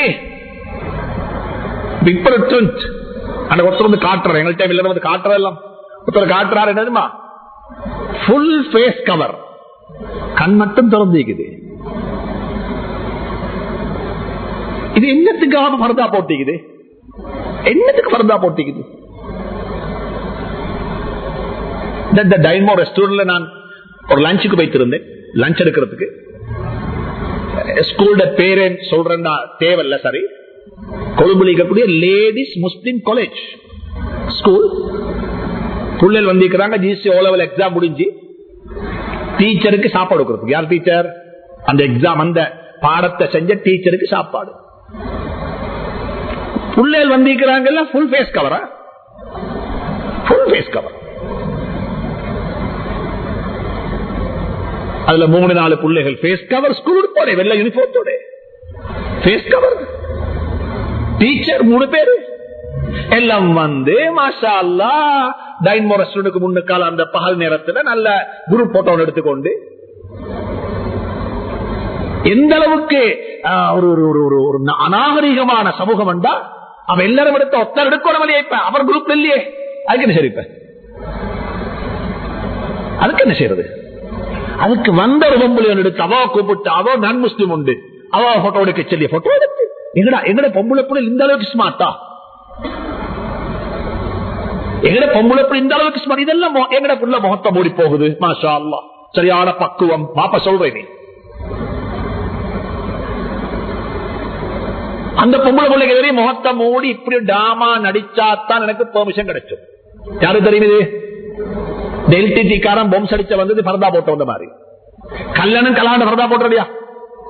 இப்ப ட்ரெண்ட் அந்த ஒருத்தர் வந்து காட்டுறாரு எங்கள்கிட்ட இல்ல வந்து காட்டுறதெல்லாம் ஒருத்தர் காட்டுறாரு என்னதுமா ஃபுல் ஃபேஸ் கவர் கண் மட்டும் திறந்திருக்குது இது என்னத்துக்காக பரதா போட்டிக்குது என்னத்துக்கு பரதா போட்டிக்குது இந்த டைமோ ரெஸ்டாரண்ட்ல நான் ஒரு லஞ்சுக்கு வைத்திருந்தேன் லஞ்ச் எடுக்கிறதுக்கு ஸ்கூலோட பேரு சொல்றேன்னா தேவையில்ல சரி கொழும்புல இருக்கக்கூடிய லேடிஸ் முஸ்லிம் காலேஜ் ஸ்கூல் பிள்ளைகள் வந்திருக்கிறாங்க ஜிசி ஓ லெவல் எக்ஸாம் முடிஞ்சு டீச்சருக்கு சாப்பாடு கொடுக்குறது யார் டீச்சர் அந்த எக்ஸாம் அந்த பாடத்தை செஞ்ச டீச்சருக்கு சாப்பாடு பிள்ளைகள் வந்திருக்கிறாங்கல்ல ஃபுல் ஃபேஸ் கவரா ஃபுல் ஃபேஸ் கவர் அதுல மூணு நாலு பிள்ளைகள் ஃபேஸ் கவர் ஸ்கூல் போட வெள்ள யூனிஃபார்மோட ஃபேஸ் கவர் டீச்சர் மூணு பேரு எல்லாம் வந்து மாஷா அல்லா டைன்மோ ரெஸ்டாரண்ட்டுக்கு முன்னுக்கால அந்த பகல் நேரத்துல நல்ல குரூப் போட்டோ எடுத்துக்கொண்டு எந்த அளவுக்கு ஒரு ஒரு ஒரு ஒரு அநாகரிகமான சமூகம் என்றா அவன் எல்லாரும் எடுத்த ஒத்தர் எடுக்கணும் இல்லையா இப்ப அவர் குரூப் இல்லையே அதுக்கு என்ன சரி இப்ப அதுக்கு என்ன செய்யறது அதுக்கு வந்த ஒரு பொம்பளை எடுத்து அவ கூப்பிட்டு அவ நான் முஸ்லீம் உண்டு அவ போட்டோ எடுக்க சொல்லி போட்டோ எடுத்து எங்கடா எங்கட பொம்பளை பிள்ளை இந்த அளவுக்கு ஸ்மார்ட்டா எங்கட பொம்பளை பிள்ளை இந்த அளவுக்கு ஸ்மார்ட் இதெல்லாம் எங்கட புள்ள முகத்தை மூடி போகுது மாஷா அல்லா சரியான பக்குவம் பாப்பா சொல்றேன் அந்த பொம்பளை பிள்ளைக்கு எதிரே முகத்தை மூடி இப்படி டாமா நடிச்சாத்தான் எனக்கு பெர்மிஷன் கிடைக்கும் யாரு தெரியுது டெல்டி காரன் பொம்ஸ் அடிச்ச வந்தது பரதா போட்ட வந்த மாதிரி கல்லனும் கலவாண்ட பரதா போட்டுறியா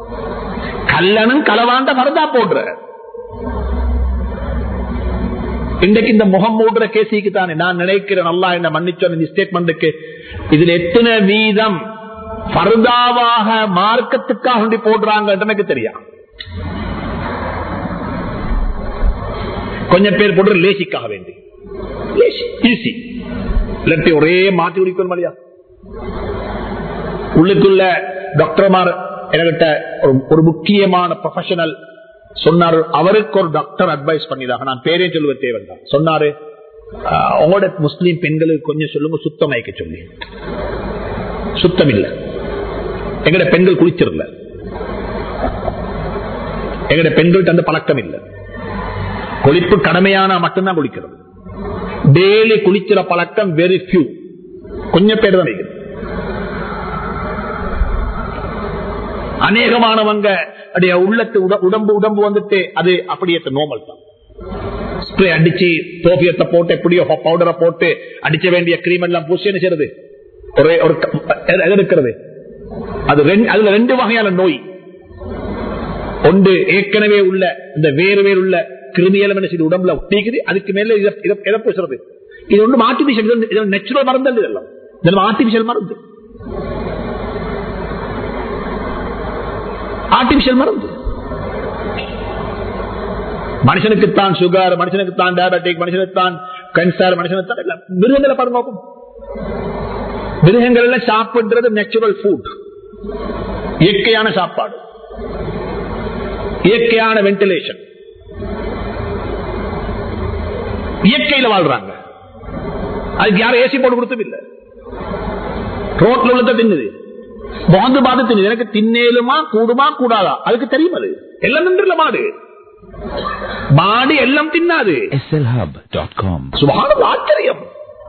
கல்லனும் கலவாண்ட பரதா போடுற இன்றைக்கு இந்த முகம் மூடுற கேசிக்கு தானே நான் நினைக்கிறேன் நல்லா என்ன மன்னிச்சோம் இந்த ஸ்டேட்மெண்ட்டுக்கு இதுல எத்தனை வீதம் பருதாவாக மார்க்கத்துக்காக வேண்டி போடுறாங்க எனக்கு தெரியும் கொஞ்சம் பேர் போடுற லேசிக்காக வேண்டி ஈஸி இல்லாட்டி ஒரே மாற்றி குடிக்கணும் இல்லையா உள்ளுக்குள்ள டாக்டர்மார் என்கிட்ட ஒரு- ஒரு முக்கியமான ப்ரொஃபஷனல் சொன்னாரு அவருக்கு ஒரு டாக்டர் அட்வைஸ் பண்ணிதாக நான் பேரே சொல்லுவ தேவைதான் சொன்னாரு ஆஹ், உங்களோட முஸ்லீம் பெண்களுக்கு கொஞ்சம் சொல்லுங்க சுத்தமாய்க்க சொல்லி சுத்தம் இல்ல எங்கட பெண்கள் குளிச்சிடல எங்கட பெண்கள்ட்ட அந்த பழக்கம் இல்ல குளிப்பு கடமையானா மட்டும்தான் குளிக்கிறது டெய்லி குளிக்கிற பழக்கம் வெரி ஃபியூ கொஞ்சம் பேர் தான் இருக்குது. அநேகமானவங்க அப்படியே உள்ளத்து உட- உடம்பு உடம்பு வந்துட்டு அது அப்படியே நோமல் தான் ஸ்ப்ரே அடிச்சு தோபியத்தை போட்டு எப்படியோ பவுடரை போட்டு அடிச்ச வேண்டிய கிரீம் எல்லாம் பூசி என்ன செய்யறது ஒரே ஒரு க- எது- எது இருக்கிறது அது ரெண்டு- அதுல ரெண்டு வகையான நோய் ஒன்று ஏற்கனவே உள்ள இந்த வேறு வேறு உள்ள கிருமியலம் என்ன செய்யுது உடம்புல ஒட்டிக்குது அதுக்கு மேல இத- இத- எதை பூசுறது இது ஒன்று ஆர்டிபிஷியல் நேச்சுரல் மருந்து அல்ல இதெல்லாம் இதெல்லாம் ஆர்டிபிஷியல் மருந்து ஆர்டிபிஷியல் மருந்து மனுஷனுக்கு தான் சுகர் மனுஷனுக்கு தான் டயபெட்டிக் மனுஷனுக்கு தான் கேன்சர் மனுஷனுக்கு தான் எல்லாம். மிருகங்களை பாருங்க பார்ப்போம். மிருகங்கள் எல்லாம் சாப்பிடுறது நேச்சுரல் ஃபுட் இயற்கையான சாப்பாடு இயற்கையான வென்டிலேஷன் இயற்கையில வாழ்றாங்க அதுக்கு யாரும் ஏசி போட்டு கொடுத்தது இல்ல ரோட்ல உள்ளத தின்னுது முகந்து பார்த்து தின்னுது எனக்கு தின்னேலுமா கூடுமா கூடாதா அதுக்கு தெரியும் அது எல்லாம் நின்றுல மாடு மாடு எல்லாம் தின்னாது slhub.com. சுபானம் ஆச்சரியம்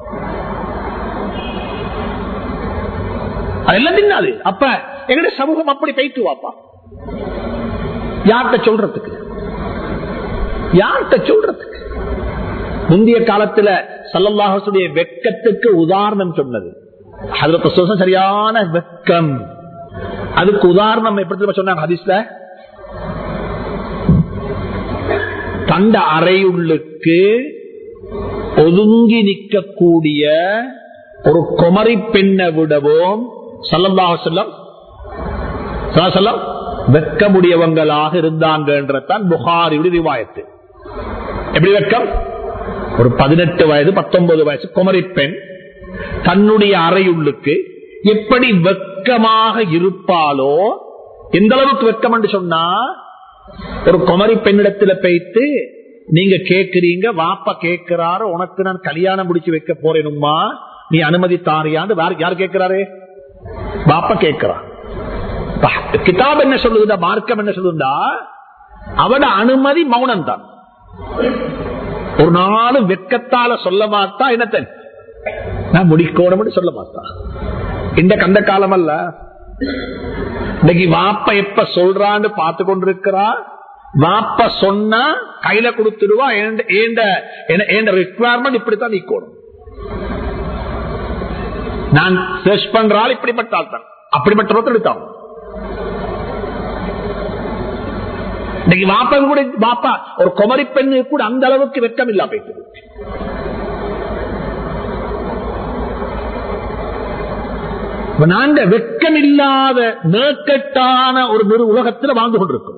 அதெல்லாம் தின்னாது அப்ப எங்களுடைய சமூகம் அப்படி போயிட்டு வாப்பா யார்கிட்ட சொல்றதுக்கு யார்கிட்ட சொல்றதுக்கு முந்தைய காலத்துல சல்லல்லாஹுடைய வெக்கத்துக்கு உதாரணம் சொன்னது அதுல பிரசோசம் சரியான வெக்கம் அதுக்கு உதாரணம் எப்படி தெரியுமா சொன்னாங்க ஹதீஸ்ல தண்ட அறையுள்ளுக்கு ஒதுங்கி நிற்கக்கூடிய ஒரு குமரி பெண்ணை விடவும் சல்லல்லாஹு செல்லம் செல்லம் வெக்கமுடையவங்களாக இருந்தாங்கன்றதான் புகாரியுடைய ரிவாயத்து எப்படி வெக்கம் ஒரு பதினெட்டு வயது பத்தொன்பது வயசு குமரி பெண் தன்னுடைய அறையுள்ளுக்கு எப்படி வெக்கமாக இருப்பாளோ எந்த அளவுக்கு வெக்கம் என்று சொன்னா ஒரு குமரி பெண்ணிடத்துல போயிட்டு நீங்க கேக்குறீங்க வாப்பா கேட்கிறாரு உனக்கு நான் கல்யாணம் முடிச்சு வைக்க போறேனுமா நீ அனுமதி தாரியான்னு வேற யார் கேட்கிறாரு வாப்பா கேட்கிறான் கிதாப் என்ன சொல்லுதுடா மார்க்கம் என்ன சொல்லுதா அவட அனுமதி மௌனம் தான் ஒரு நாளும் வெக்கத்தால சொல்ல மாட்டா என்னத்த நான் முடிக்கணும் சொல்ல மாட்டான் இந்த கந்த காலம் அல்ல இன்னைக்கு வாப்ப எப்ப சொல்றான்னு பார்த்து கொண்டிருக்கிறா வாப்ப சொன்னா கையில கொடுத்துடுவா ரிக்குவயர்மெண்ட் இப்படித்தான் நீக்கணும் நான் சர்ச் பண்றாள் இப்படிப்பட்ட ஆள் தான் அப்படிப்பட்ட எடுத்தான் இன்னைக்கு வாப்பா கூட வாப்பா ஒரு குமரி பெண்ணு கூட அந்த அளவுக்கு வெக்கம் இல்லா போயிட்டு நாங்க வெக்கம் இல்லாத மேற்கட்டான ஒரு நிறு உலகத்தில் வாழ்ந்து கொண்டிருக்கிறோம்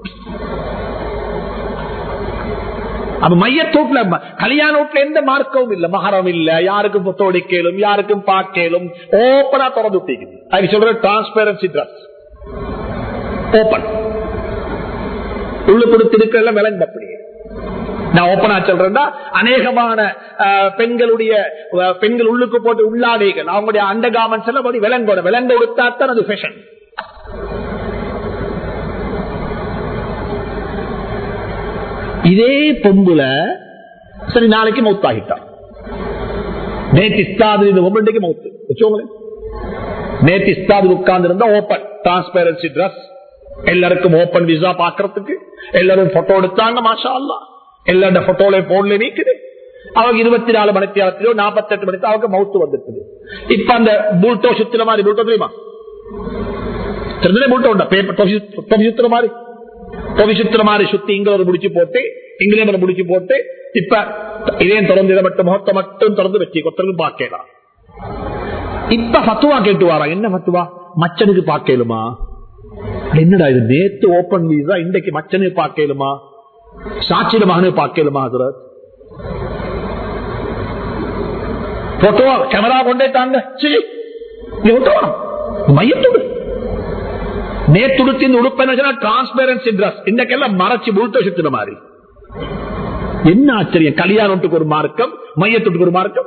அப்ப மையத்தோட்டுல கல்யாண வீட்டுல எந்த மார்க்கவும் இல்ல மகரம் இல்ல யாருக்கும் புத்தோடிக்கலும் யாருக்கும் பார்க்கலும் ஓப்பனா திறந்து விட்டிக்குது அதுக்கு சொல்ற டிரான்ஸ்பேரன்சி ட்ரெஸ் ஓப்பன் உள்ள கொடுத்திருக்க விளங்கு அப்படியே நான் ஓப்பனா சொல்றேன்னா அநேகமான பெண்களுடைய பெண்கள் உள்ளுக்கு போட்டு உள்ளாடைகள் அவங்களுடைய அண்ட காமெண்ட்ஸ் எல்லாம் அப்படி விலங்கோட விலங்க கொடுத்தாத்தான் அது ஃபேஷன் இதே பொம்புல சரி நாளைக்கு மௌத்தாகிட்டான் நேற்று இஸ்தாது இந்த ஒவ்வொன்றைக்கு மௌத்து வச்சோங்களேன் நேற்று இஸ்தாது உட்கார்ந்து இருந்தா ஓப்பன் டிரான்ஸ்பேரன்சி ட்ரெஸ் எல்லாருக்கும் ஓப்பன் விசா பாக்குறதுக்கு எல்லாரும் போட்டோ எடுத்தாங்க மாஷா அல்லா எல்லாரோட போட்டோல போன்ல நீக்குது அவங்க இருபத்தி நாலு மணிக்கு நேரத்திலோ நாற்பத்தி எட்டு மணிக்கு அவங்க மவுத்து வந்துருக்குது இப்ப அந்த பூல்டோ சுத்துற மாதிரி பூல்டோ தெரியுமா தெரிஞ்சதே பூல்டோ உண்டா பேப்பர் தொகை சுத்துற மாதிரி தொகை சுத்துற மாதிரி சுத்தி இங்க ஒரு முடிச்சு போட்டு இங்கிலேந்து முடிச்சு போட்டு இப்ப இதே திறந்து இதை மட்டும் முகத்தை மட்டும் திறந்து வச்சு ஒருத்தருக்கு பார்க்கலாம் இப்ப பத்துவா கேட்டு வாரா என்ன பத்துவா மச்சனுக்கு பார்க்கலுமா என்னடா இது நேத்து ஓபன் வீசா இன்றைக்கு மச்சனுக்கு பார்க்கலுமா சாட்சியில மகனுக்கு பார்க்கலுமா ஹசரத் போட்டோ கேமரா கொண்டே தாங்க சரி மையத்தோடு நேத்துடுத்தி இந்த உடுப்பை டிரான்ஸ்பேரன்சி டிரஸ் இன்றைக்கெல்லாம் மறைச்சு முழுத்த சுத்தின மாதிரி என்ன ஆச்சரியம் கல்யாணத்துக்கு ஒரு மார்க்கம் மையத்துக்கு ஒரு மார்க்கம்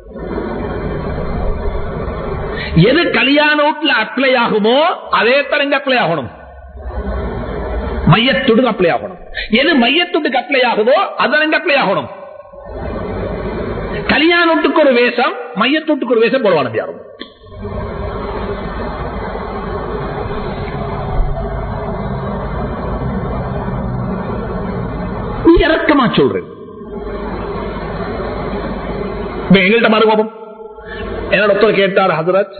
எது கல்யாண வீட்டுல அப்ளை ஆகுமோ அதே தரங்க அப்ளை ஆகணும் மையத்துடுக்கு அப்ளை ஆகணும் எது மையத்துட்டுக்கு அப்ளை ஆகுதோ அதரங்க அப்ளை ஆகணும் கல்யாணத்துக்கு ஒரு வேஷம் மையத்துட்டுக்கு ஒரு வேஷம் போடுவான யாரும் நீ இறக்கமா சொல்றேன் இப்ப எங்கள்கிட்ட மறுபோம் என்னோட ஒருத்தர் கேட்டார் ஹசரத்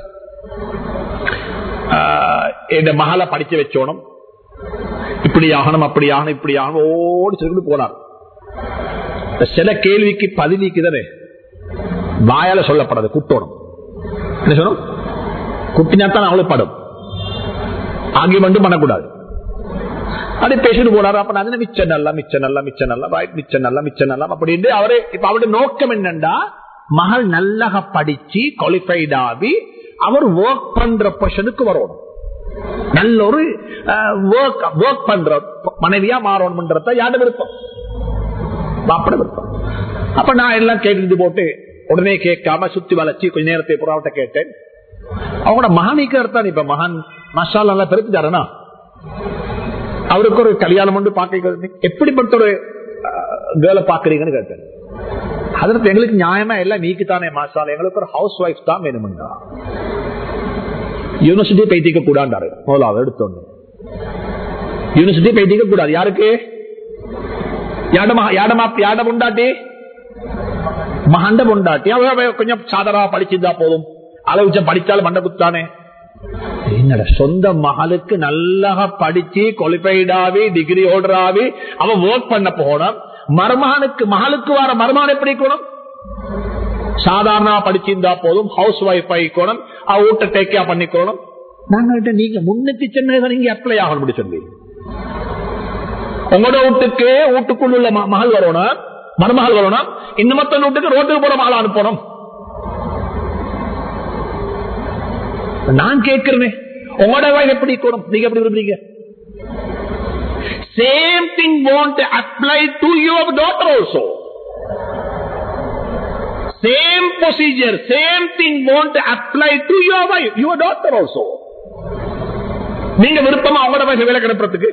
என் மகளை படிச்சு வச்சோணும் இப்படி ஆகணும் அப்படி ஆகணும் இப்படி ஆகணும் ஓடி சொல்லிட்டு போனார் சில கேள்விக்கு பதிலிக்கு தானே வாயால சொல்லப்படாது குட்டோணும் என்ன சொல்லணும் குட்டினாத்தான் அவளுக்கு படும் ஆகியமெண்டும் பண்ணக்கூடாது அது பேசிட்டு போனாரு அப்ப நான் மிச்சம் நல்லா மிச்சம் நல்லா மிச்சம் நல்லா ரைட் மிச்சம் நல்லா மிச்சம் நல்லா அப்படின்னு அவரு இப்ப அவருடைய நோக்கம் என்னண்டா மகள் நல்லா படிச்சு குவாலிஃபைட் ஆகி அவர் ஒர்க் பண்ற பொஷனுக்கு வரணும் நல்ல ஒரு ஒர்க் பண்ற மனைவியா மாறணும்ன்றத யாரு விருப்பம் பாப்பட விருப்பம் அப்ப நான் எல்லாம் கேட்டு போட்டு உடனே கேட்காம சுத்தி வளைச்சு கொஞ்ச நேரத்தை புறாவிட்ட கேட்டேன் அவங்களோட மகானிக்கு அர்த்தம் இப்ப மகான் மசாலா நல்லா பெருத்துட்டாருனா அவருக்கு ஒரு கல்யாணம் ஒன்று பார்க்க எப்படிப்பட்ட ஒரு கேர்ளை பாக்குறீங்கன்னு கேட்டேன் அதற்கு எங்களுக்கு நியாயமா எல்லாம் நீக்கு தானே மாசால எங்களுக்கு ஒரு ஹவுஸ் ஒய்ஃப் தான் வேணும்டா யூனிவர்சிட்டி பைத்திக்க கூடாண்டாரு முதலாவது எடுத்தோன்னு யூனிவர்சிட்டி பைத்திக்க கூடாது யாருக்கு யாடமா யாடமா யாட பொண்டாட்டி மகண்ட பொண்டாட்டி அவ கொஞ்சம் சாதாரணமா படிச்சிருந்தா போதும் அளவுச்ச படிச்சாலும் மண்ட குத்தானே என்னோட சொந்த மகளுக்கு நல்லா படிச்சு குவாலிஃபைடாவி டிகிரி ஹோல்டராவி அவன் ஒர்க் பண்ண போகணும் மருமகனுக்கு மகளுக்கு வர மருமகன் எப்படி இருக்கணும் சாதாரண படிச்சிருந்தா போதும் ஹவுஸ் ஒய்ஃப் ஆகிக்கணும் அவ வீட்டை டேக் கேர் பண்ணிக்கணும் நாங்க நீங்க முன்னுக்கு சென்னை நீங்க அப்ளை ஆகணும் சொல்லி உங்களோட வீட்டுக்கு வீட்டுக்குள்ள மகள் வரணும் மருமகள் வரணும் இன்னமத்த வீட்டுக்கு ரோட்டுக்கு போற மகள் அனுப்பணும் நான் கேட்கிறேன் உங்களோட வாய் எப்படி இருக்கணும் நீங்க எப்படி விரும்புறீங்க same thing want apply to your daughter also same procedure same thing want apply to your wife your daughter also நீங்க விருப்பமா அவங்களோட வயசு வேலை கிடப்புறதுக்கு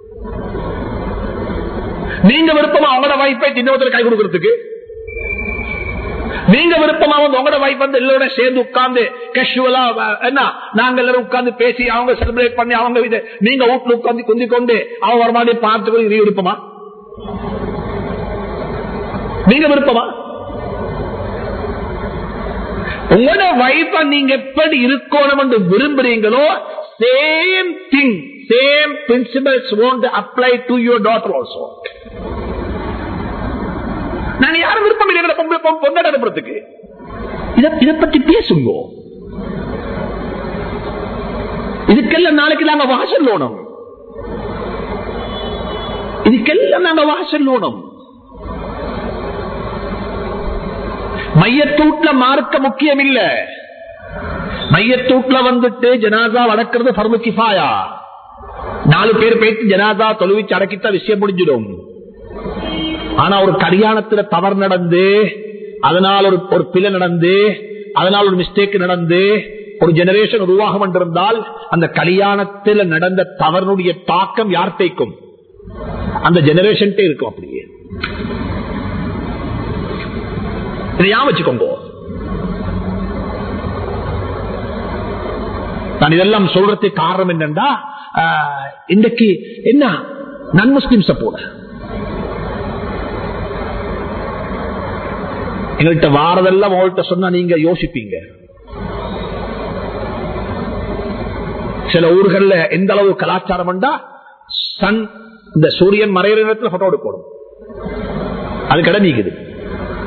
நீங்க விருப்பமா அவங்களோட வைஃபை இன்னொருத்தர் கை கொடுக்கறதுக்கு நீங்க விருப்பமா வந்து உங்களோட வைஃப் வந்து எல்லாரோட சேர்ந்து உட்கார்ந்து கேஷுவலா என்ன நாங்க எல்லாரும் உட்கார்ந்து பேசி அவங்க செலிப்ரேட் பண்ணி அவங்க இது நீங்க வீட்டுல உட்கார்ந்து குந்தி கொண்டு அவங்க வரமாடி பார்த்து நீ விருப்பமா நீங்க விருப்பமா உங்களோட வைஃப நீங்க எப்படி இருக்கணும் என்று விரும்புறீங்களோ same thing same principles want apply to your daughter also நான் யாரும் விருப்பம் இல்லை பொங்கல் அனுப்புறதுக்கு இதை பத்தி பேசுங்க இதுக்கெல்லாம் நாளைக்கு நாங்க வாசல் லோனம் இதுக்கெல்லாம் நாங்க வாசல் லோனம் மையத்தூட்ல மார்க்க முக்கியம் இல்ல மையத்தூட்ல வந்துட்டு ஜனாதா வளர்க்கறது பர்ம கிஃபாயா நாலு பேர் போயிட்டு ஜனாதா தொழுவிச்சு அடக்கிட்ட விஷயம் முடிஞ்சிடும் ஆனா ஒரு கல்யாணத்துல தவறு நடந்து அதனால் ஒரு ஒரு பிழை நடந்து அதனால் ஒரு மிஸ்டேக் நடந்து ஒரு ஜெனரேஷன் உருவாகம் என்றிருந்தால் அந்த கல்யாணத்தில் நடந்த தவறுடைய தாக்கம் யார் தேய்க்கும் அந்த ஜெனரேஷன் இருக்கும் அப்படியே இதை ஞாபகம் வச்சுக்கோங்க நான் இதெல்லாம் சொல்றதுக்கு காரணம் என்னன்னா இன்றைக்கு என்ன நன் முஸ்லிம் சப்போர்ட் எங்கள்கிட்ட வாரதெல்லாம் உங்கள்கிட்ட சொன்னா நீங்க யோசிப்பீங்க சில ஊர்கள்ல எந்த அளவு கலாச்சாரம் சன் இந்த சூரியன் மறைகிற நேரத்தில் போட்டோ எடுக்கணும் அது கடை நீக்குது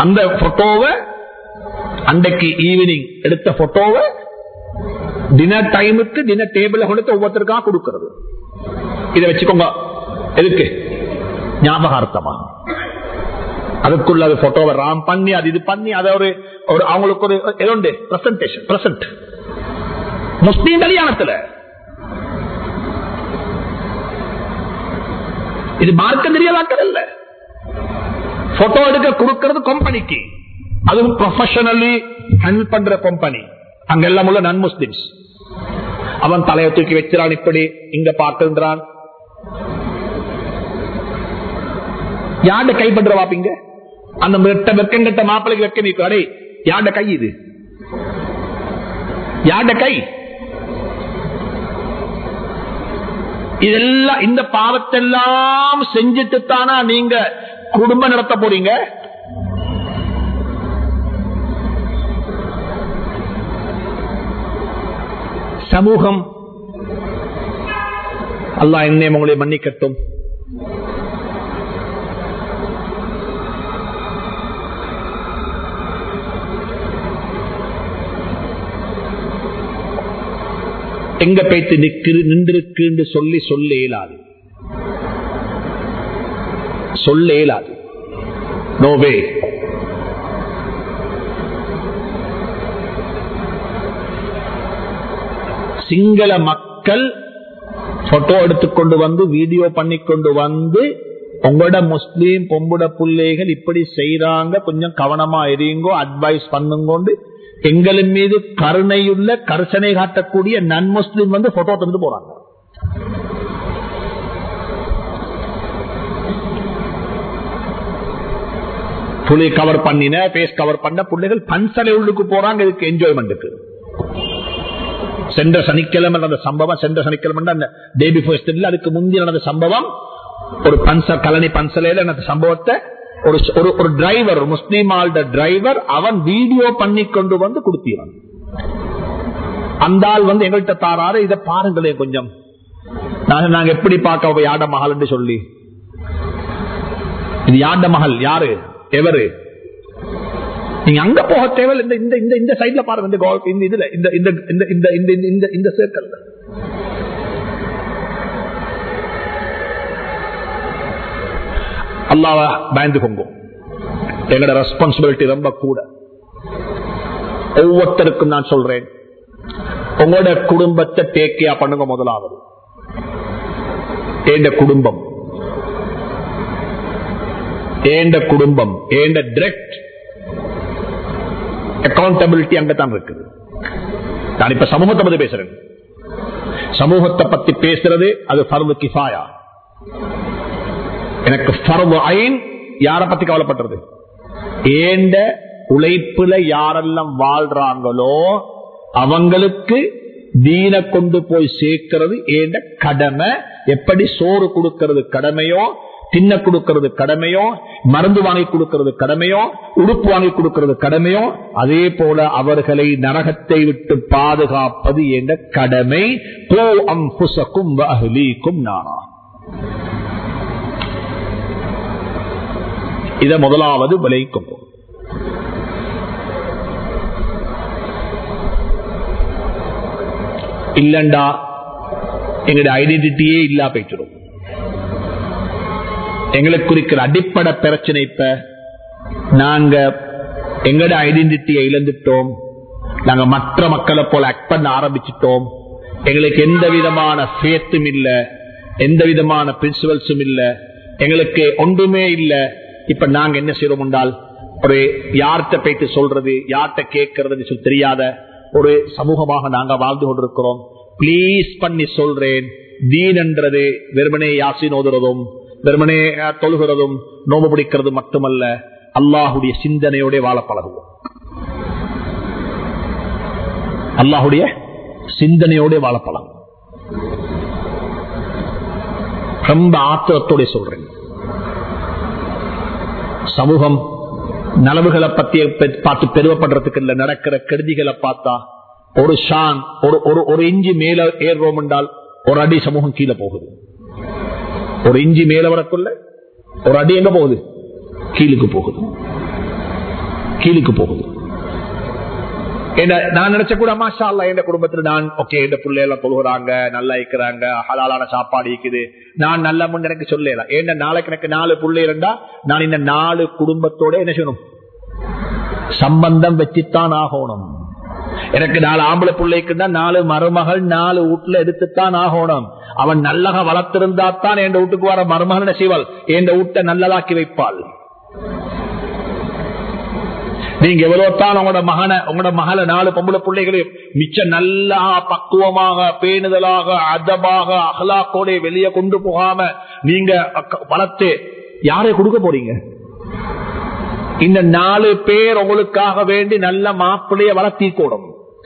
அந்த போட்டோவை அன்றைக்கு ஈவினிங் எடுத்த போட்டோவை டின்னர் டைமுக்கு டின்னர் டேபிள் கொடுத்து ஒவ்வொருத்தருக்காக கொடுக்கிறது இதை வச்சுக்கோங்க எதுக்கு ஞாபகார்த்தமா அதுக்குள்ள அது போட்டோவை ராம் பண்ணி அது இது பண்ணி அதை ஒரு ஒரு அவங்களுக்கு ஒரு எதோண்டு பிரசன்டேஷன் பிரசன்ட் முஸ்லீம் கல்யாணத்துல இது மார்க்க தெரியாதாக்கள் இல்ல போட்டோ எடுக்க கொடுக்கிறது கம்பெனிக்கு அதுவும் ப்ரொஃபஷனலி ஹேண்டில் பண்ற கம்பெனி அங்கெல்லாம் உள்ள நன் முஸ்லிம்ஸ் அவன் தலையை தூக்கி வச்சிடான் இப்படி இங்க பார்க்கின்றான் யாண்ட கைப்பற்ற வாப்பீங்க அந்த வெட்ட வெக்கங்கட்ட மாப்பிளைக்கு வெக்க நீ அடே யாண்ட கை இது யாண்ட கை இதெல்லாம் இந்த பாவத்தெல்லாம் செஞ்சுட்டு தானா நீங்க குடும்பம் நடத்த போறீங்க சமூகம் அல்லாஹ் என்னை உங்களை மன்னிக்கட்டும் எங்க பேத்து நிற்கு நின்றிருக்கு என்று சொல்லி சொல்ல இயலாது சொல்ல இயலாது நோவே சிங்கள மக்கள் போட்டோ எடுத்துக்கொண்டு வந்து வீடியோ பண்ணி கொண்டு வந்து உங்களோட முஸ்லீம் பொம்புட பிள்ளைகள் இப்படி செய்யறாங்க கொஞ்சம் கவனமா எரியுங்கோ அட்வைஸ் பண்ணுங்கோண்டு எங்களின் மீது கருணையுள்ள கரிசனை காட்டக்கூடிய நன் முஸ்லீம் வந்து போட்டோ தந்து போறாங்க புலி கவர் பண்ணின பேஸ் கவர் பண்ண பிள்ளைகள் பன்சலை உள்ளுக்கு போறாங்க இதுக்கு என்ஜாய்மெண்ட்டுக்கு சென்ற சனிக்கிழமை நடந்த சம்பவம் சென்ற சனிக்கிழமை அந்த டே பிஃபோர் அதுக்கு முந்தைய நடந்த சம்பவம் ஒரு பன்ச கலனி பன்சலையில நடந்த சம்பவத்தை ஒரு ஒரு ஒரு டிரைவர் ஒரு முஸ்லீம் ஆள்ட டிரைவர் அவன் வீடியோ பண்ணி கொண்டு வந்து கொடுத்தியான் அந்த ஆள் வந்து எங்கள்கிட்ட தாராரு இதை பாருங்களேன் கொஞ்சம் நாங்க நாங்க எப்படி பார்க்க யாட மகள் சொல்லி இது யாண்ட மகள் யாரு எவரு நீங்க அங்க போக தேவையில்லை இந்த இந்த இந்த இந்த சைட்ல பாருங்க இந்த கோல் இந்த இதுல இந்த இந்த இந்த இந்த இந்த இந்த இந்த சேர்க்கல் அல்லாவ பயந்துக்கோங்க எங்களோட ரெஸ்பான்சிபிலிட்டி ரொம்ப கூட ஒவ்வொருத்தருக்கும் நான் சொல்றேன் உங்களோட குடும்பத்தை டேக்கியா பண்ணுங்க முதலாவது ஏண்ட குடும்பம் ஏண்ட குடும்பம் ஏண்ட டிரெக்ட் அக்கௌண்டபிலிட்டி அங்கதான் இருக்குது நான் இப்ப சமூகத்தை பத்தி பேசுறேன் சமூகத்தை பத்தி பேசுறது அது பருவ கிஃபாயா எனக்கு பருவ ஐன் யார பத்தி கவலைப்பட்டது ஏண்ட உழைப்புல யாரெல்லாம் வாழ்றாங்களோ அவங்களுக்கு தீன கொண்டு போய் சேர்க்கிறது ஏண்ட கடமை எப்படி சோறு கொடுக்கிறது கடமையோ தின்ன கொடுக்கிறது கடமையோ மருந்து வாங்கி கொடுக்கிறது கடமையோ உடுப்பு வாங்கி கொடுக்கிறது கடமையோ அதே போல அவர்களை நரகத்தை விட்டு பாதுகாப்பது என்ற கடமை போ அம்புசக்கும் அஹ்லீக்கும் நானா இத முதலாவது விளைக்கும் இல்லண்டா எங்களுடைய ஐடென்டிட்டியே இல்லா போயிச்சிடும் எங்களுக்கு இருக்கிற அடிப்படை பிரச்சனை இப்ப நாங்க எங்கட ஐடென்டிட்டியை இழந்துட்டோம் நாங்க மற்ற மக்களை போல ஆக்ட் பண்ண ஆரம்பிச்சிட்டோம் எங்களுக்கு எந்த விதமான ஃபேத்தும் இல்ல எந்த விதமான பிரின்சிபல்ஸும் இல்ல எங்களுக்கு ஒன்றுமே இல்ல இப்ப நாங்க என்ன செய்யறோம் என்றால் ஒரு யார்கிட்ட போயிட்டு சொல்றது யார்கிட்ட கேட்கறதுன்னு சொல்லி தெரியாத ஒரு சமூகமாக நாங்க வாழ்ந்து கொண்டிருக்கிறோம் பிளீஸ் பண்ணி சொல்றேன் தீன் என்றது வெறுமனே யாசின் ஓதுறதும் வெறுமனே தொழுகிறதும் நோம்பு பிடிக்கிறது மட்டுமல்ல அல்லாஹுடைய சிந்தனையோட வாழ பழகுவோம் அல்லாஹுடைய சிந்தனையோட வாழ பழகும் ரொம்ப ஆத்திரத்தோட சொல்றேன் சமூகம் நலவுகளை பத்தி பார்த்து பெருவப்படுறதுக்கு இல்ல நடக்கிற கெடுதிகளை பார்த்தா ஒரு ஷான் ஒரு ஒரு ஒரு இஞ்சி மேல ஏறுறோம் என்றால் ஒரு அடி சமூகம் கீழே போகுது ஒரு இஞ்சி மேல வரக்குள்ள ஒரு அடி எங்க போகுது கீழுக்கு போகுது கீழுக்கு போகுது என்ன நான் நினைச்ச கூட மாஷா அல்லா என் குடும்பத்துல நான் ஓகே இந்த பிள்ளைகள் தொழுகிறாங்க நல்லா இருக்கிறாங்க ஹலாலான சாப்பாடு இருக்குது நான் நல்ல முன் எனக்கு சொல்லலாம் ஏன்னா நாளைக்கு எனக்கு நாலு பிள்ளை இருந்தா நான் இந்த நாலு குடும்பத்தோட என்ன செய்யணும் சம்பந்தம் வச்சுத்தான் ஆகணும் எனக்கு நாலு ஆம்பளை பிள்ளைக்குன்னா நாலு மருமகள் நாலு வீட்டுல எடுத்துத்தான் ஆகணும் அவன் நல்லக வளர்த்திருந்தா தான் என் வீட்டுக்கு வர மருமகள் செய்வாள் என் வீட்டை நல்லதாக்கி வைப்பாள் நீங்க எவ்வளவு தான் உங்களோட மகனை உங்களோட மகளை நாலு பொம்பளை பிள்ளைகளையும் மிச்ச நல்லா பக்குவமாக பேணுதலாக அதமாக அகலாக்கோட வெளியே கொண்டு போகாம நீங்க அக்க- வளர்த்து யாரை கொடுக்க போறீங்க இந்த நாலு பேர் உங்களுக்காக வேண்டி நல்ல மாப்பிள்ளைய வளர்த்திக்கூடும்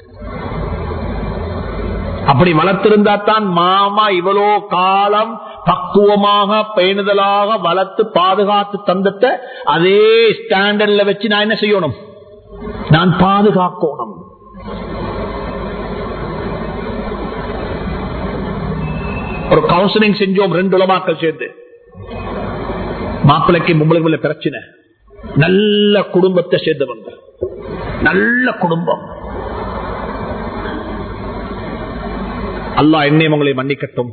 அப்படி வளர்த்திருந்தா தான் மாமா இவ்வளோ காலம் பக்குவமாக பேணுதலாக வளர்த்து பாதுகாத்து தந்தத்தை அதே ஸ்டாண்டர்ட்ல வச்சு நான் என்ன செய்யணும் நான் பாதுகாக்கணும் ஒரு கவுன்சிலிங் செஞ்சோம் ரெண்டு உலமாக்கள் சேர்ந்து மாப்பிள்ளைக்கு மும்பளைக்குள்ள பிரச்சனை நல்ல குடும்பத்தை சேர்ந்தவங்க நல்ல குடும்பம் அல்லாஹ் என்னையும் உங்களை மன்னிக்கட்டும்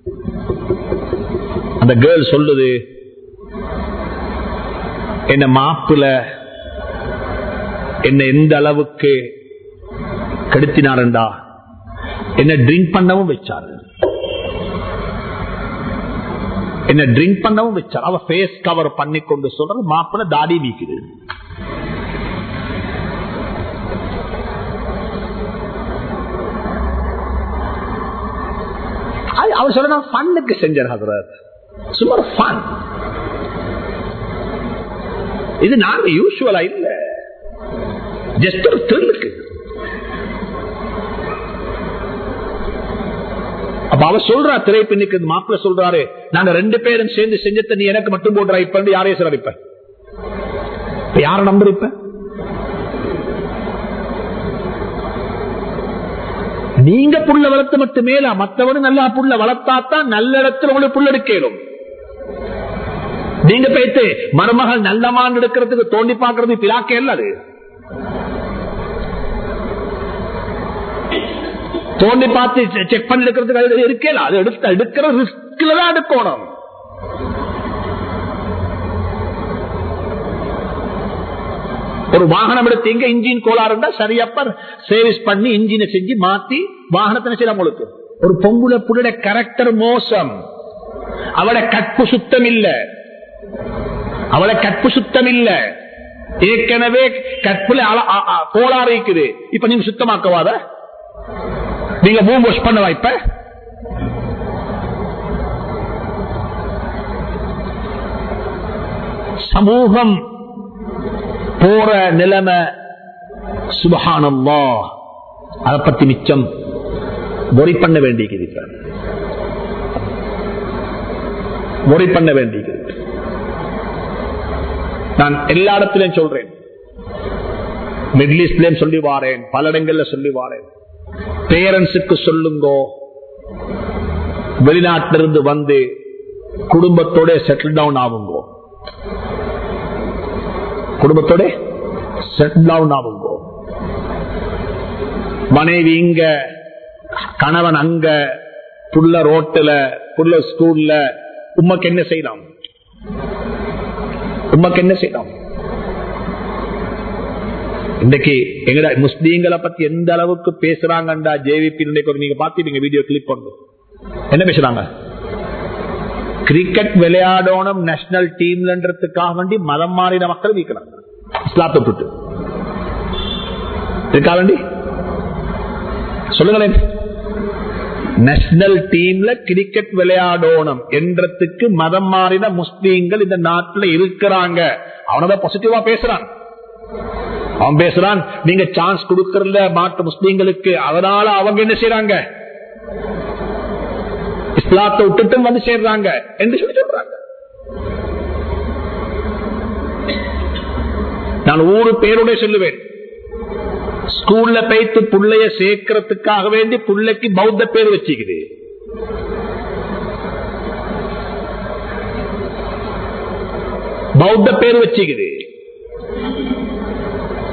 அந்த கேர்ள் சொல்லுது என்ன மாப்பிள என்ன எந்த அளவுக்கு கெடுத்தினாருண்டா என்ன ட்ரிங்க் பண்ணவும் வச்சாரு என்ன ட்ரிங்க் பண்ணவும் வச்சார் அவ ஃபேஸ் கவர் பண்ணி கொண்டு சொல்ற மாப்பிள தாடி நீக்குது அது- அவர் சொல்ற ஃபன்னுக்கு செஞ்சார் ஹசரத் சும்மா ஃபன் இது நாங்க யூஸ்வலா இல்ல ஜஸ்ட் ஒரு த்ரில்லுக்கு அப்ப அவ சொல்றா திரைப்பின்னுக்கு மாப்பிள்ள சொல்றாரு நாங்க ரெண்டு பேரும் சேர்ந்து செஞ்சத நீ எனக்கு மட்டும் போடுறா இப்ப இருந்து யாரையும் சிறப்பிப்ப இப்ப யார நம்பர் இப்ப நீங்க புள்ள வளர்த்து மட்டுமே மற்றவனு நல்லா புள்ள வளர்த்தாத்தான் நல்ல இடத்துல உங்களுக்கு புள்ள எடுக்கலும் நீங்க போயிட்டு மருமகள் நல்லமான் எடுக்கிறதுக்கு தோண்டி பார்க்கறது பிலாக்கே இல்ல அது தோண்டி பார்த்து செக் பண்ணி எடுக்கிறதுக்கு அது இருக்கல அது எடுத்த எடுக்கிற ரிஸ்க்ல தான் எடுக்கணும் ஒரு வாகனம் எடுத்து எங்க இன்ஜின் கோளாறு இருந்தா சரியப்ப சர்வீஸ் பண்ணி இன்ஜினை செஞ்சு மாத்தி வாகனத்தை செய்யலாம் உங்களுக்கு ஒரு பொங்குல புள்ள கரெக்டர் மோசம் அவளை கற்பு சுத்தம் இல்ல அவளை கற்பு சுத்தம் இல்ல ஏற்கனவே கற்புல அல- அ- அ- கோளாறு இருக்குது இப்ப நீங்க சுத்தமாக்கவாத நீங்க மூவ் வாஷ் பண்ண வாய்ப்ப சமூகம் போற நிலைமை சுபஹானல்லா அதை பத்தி மிச்சம் ஒரி பண்ண வேண்டியது இப்ப ஒரி பண்ண வேண்டியது நான் எல்லா இடத்திலையும் சொல்றேன் மிடில் ஈஸ்ட்லயும் சொல்லி வாரேன் பல இடங்கள்ல சொல்லி வாரேன் பேரண்ட்ஸுக்கு சொல்லுங்கோ வெளிநாட்டிலிருந்து வந்து குடும்பத்தோட செட்டில் டவுன் ஆகுங்கோ குடும்பத்தோட செட்டில் டவுன் ஆகுங்கோ மனைவி இங்க கணவன் அங்க புள்ள ரோட்டுல புள்ள ஸ்கூல்ல உமக்கு என்ன செய்யலாம் உமக்கு என்ன செய்யலாம் இன்னைக்கு எங்கட முஸ்லீம்களை பத்தி எந்த அளவுக்கு பேசுறாங்கண்டா ஜேவிபி நீங்க பாத்தீங்க வீடியோ கிளிப் பண்ணு என்ன பேசுறாங்க கிரிக்கெட் விளையாடணும் நேஷனல் டீம்லன்றதுக்காக வேண்டி மதம் மாறின மக்கள் வீக்கிறாங்க இஸ்லாத்தை விட்டு இருக்கா வேண்டி சொல்லுங்களேன் நேஷனல் டீம்ல கிரிக்கெட் விளையாடணும் என்றதுக்கு மதம் மாறின முஸ்லீம்கள் இந்த நாட்டில் இருக்கிறாங்க அவனதான் பாசிட்டிவா பேசுறான் அவன் பேசுறான் நீங்க சான்ஸ் கொடுக்கறதுல மாட்டு முஸ்லீம்களுக்கு அதனால அவங்க என்ன செய்யறாங்க இஸ்லாத்தை விட்டுட்டும் வந்து சேர்றாங்க என்று சொல்லி சொல்றாங்க நான் ஊரு பேருடைய சொல்லுவேன் ஸ்கூல்ல போய்த்து புள்ளைய சேர்க்கறதுக்காக வேண்டி புள்ளைக்கு பௌத்த பேர் வச்சுக்குது பௌத்த பேர் வச்சுக்குது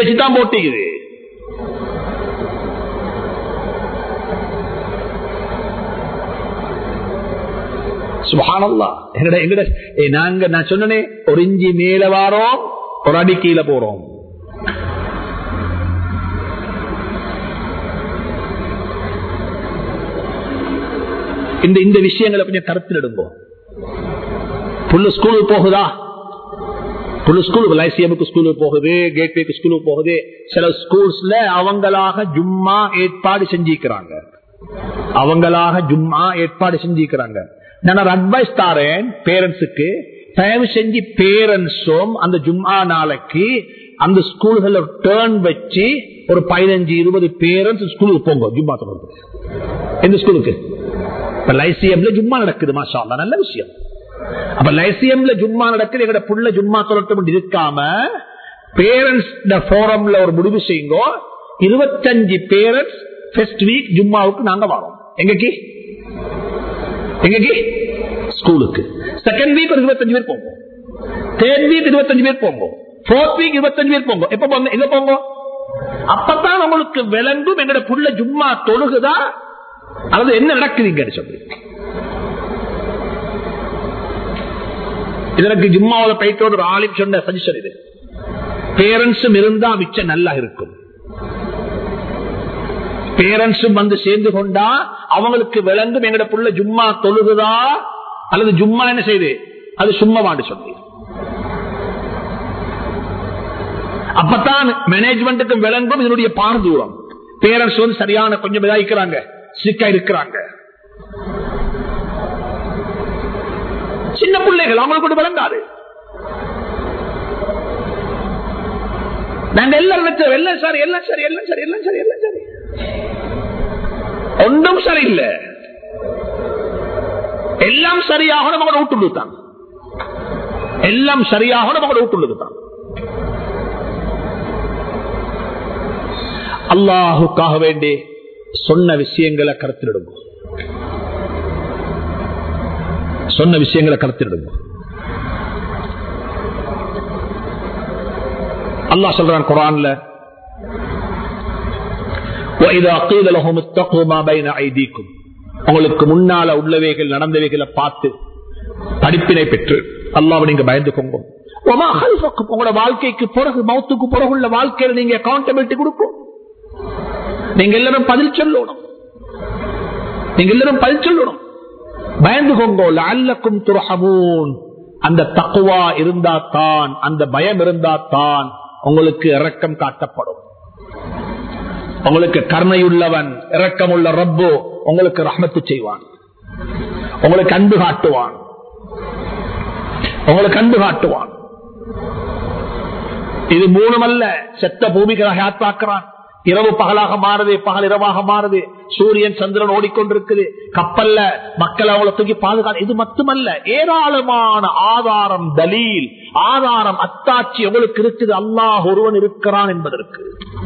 வச்சுதான் போட்டிக்குது சுபானல்லா எங்கட எங்கட ஏய், நாங்க நான் சொன்னனே ஒரு இஞ்சி மேல வாரோம் ஒரு அடி கீழே போறோம் இந்த இந்த விஷயங்களை கொஞ்சம் கருத்தில் எடுங்கோ புல்லு ஸ்கூலுக்கு போகுதா புல்லு ஸ்கூலுக்கு லைசியமுக்கு ஸ்கூலுக்கு போகுது கேட்வேக்கு ஸ்கூலுக்கு போகுது சில ஸ்கூல்ஸ்ல அவங்களாக ஜும்மா ஏற்பாடு செஞ்சிக்கிறாங்க அவங்களாக ஜும்மா ஏற்பாடு செஞ்சிக்கிறாங்க நான் ஒரு அட்வைஸ் தாரேன் பேரண்ட்ஸுக்கு தயவு செஞ்சு பேரண்ட்ஸும் அந்த ஜும்மா நாளைக்கு அந்த ஸ்கூல்களை டேர்ன் வச்சு ஒரு பதினஞ்சு இருபது பேரண்ட்ஸ் ஸ்கூலுக்கு போங்க ஜும்மா தொடர்ந்து எந்த ஸ்கூலுக்கு இப்ப லைசியம்ல ஜும்மா நடக்குது மாஷா அல்லாஹ், நல்ல விஷயம் அப்ப லைசியம்ல ஜும்மா நடக்குது எங்கட புள்ள ஜும்மா தொடர்த்து இருக்காம பேரண்ட்ஸ் போரம்ல ஒரு முடிவு செய்யுங்க இருபத்தஞ்சு பேரண்ட்ஸ் ஃபர்ஸ்ட் வீக் ஜும்மாவுக்கு நாங்க வரோம் எங்கக்கு எங்கக்கு ஸ்கூலுக்கு செகண்ட் வீக் ஒரு இருபத்தஞ்சு பேர் போங்க தேர்ட் வீக் இருபத்தஞ்சு பேர் போங்க ஃபோர்த் வீக் இருபத்தஞ்சு பேர் போங்க எப்ப போங்க எங்க போங்க அப்பதான் உங்களுக்கு விளங்கும் எங்கட புள்ள ஜும்மா தொழுகுதா அல்லது என்ன நடக்குதுங்கன்னு சொல்லி இதற்கு ஜும்மாவோட பயிற்சியோட ஒரு ஆலிம் சொன்ன சஜஷன் இது பேரண்ட்ஸும் இருந்தா மிச்சம் நல்லா இருக்கும் பேரண்ட்ஸும் வந்து சேர்ந்து கொண்டா அவங்களுக்கு விளங்கும் எங்கட புள்ள ஜும்மா தொழுகுதா அல்லது ஜும்மா என்ன செய்யுது அது சும்மாவாண்டு சொல்லி அப்பதான் மேனேஜ்மெண்ட்டுக்கு விளங்கும் இதனுடைய பாரதூரம் பேரண்ட்ஸ் வந்து சரியான கொஞ்சம் இதாய்க்கிறாங்க சிக்கா இருக்கிறாங்க சின்ன பிள்ளைகள் அவங்களுக்கு கூட விளங்காது நாங்க எல்லாரும் வச்ச எல்லாம் சரி எல்லாம் சரி எல்லாம் சரி எல்லாம் சரி எல்லாம் சரி ஒன்றும் சரியில்லை எல்லாம் சரியாக நம்மளோட விட்டுள்ளதுதான் எல்லாம் சரியாக நம்மளோட விட்டுள்ளதுதான் அல்லாஹுக்காக வேண்டி சொன்ன விஷயங்களை கருத்திடுங்க சொன்ன விஷயங்களை கருத்திடுங்க அல்லாஹ் சொல்றான் குரான்ல وَإِذَا قِيلَ لَهُمُ اتَّقُوا مَا بَيْنَ أَيْدِيكُمْ உங்களுக்கு முன்னால உள்ளவைகள் நடந்தவைகளை பார்த்து படிப்பினை பெற்று அல்லாவை நீங்க பயந்துக்கோங்க وَمَا خَلْفَكُمْ உங்களோட வாழ்க்கைக்கு பிறகு மௌத்துக்கு பிறகு உள்ள வாழ்க்கையில நீங்க அக்கௌண்டபிலிட்டி கொடுக்கும் நீங்க எல்லாரும் பதில் சொல்லணும் நீங்க எல்லாரும் பதில் சொல்லணும் பயந்துகோங்க லஅல்லக்கும் துர்ஹமூன் அந்த தக்குவா இருந்தா தான் அந்த பயம் இருந்தா தான் உங்களுக்கு இரக்கம் காட்டப்படும் உங்களுக்கு கருணையுள்ளவன் இரக்கமுள்ள ரப்பு உங்களுக்கு ரஹ்மத்து செய்வான் உங்களுக்கு அன்பு காட்டுவான் உங்களுக்கு அன்பு காட்டுவான் இது மூணுமல்ல செத்த பூமிகளாக யாத்தாக்குறான் இரவு பகலாக மாறுது பகல் இரவாக மாறுது சூரியன் சந்திரன் ஓடிக்கொண்டிருக்குது கப்பல்ல மக்கள் அவங்கள தூக்கி பாதுகாத்து இது மட்டுமல்ல ஏராளமான ஆதாரம் தலீல் ஆதாரம் அத்தாட்சி உங்களுக்கு இருக்குது அல்லாஹ் ஒருவன் இருக்கிறான் என்பதற்கு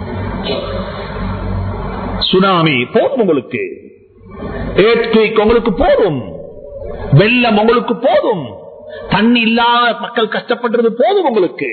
சுனாமி போதும் உங்களுக்கு earthquake உங்களுக்கு போதும் வெள்ளம் உங்களுக்கு போதும் தண்ணி இல்லாத மக்கள் கஷ்டப்படுறது போதும் உங்களுக்கு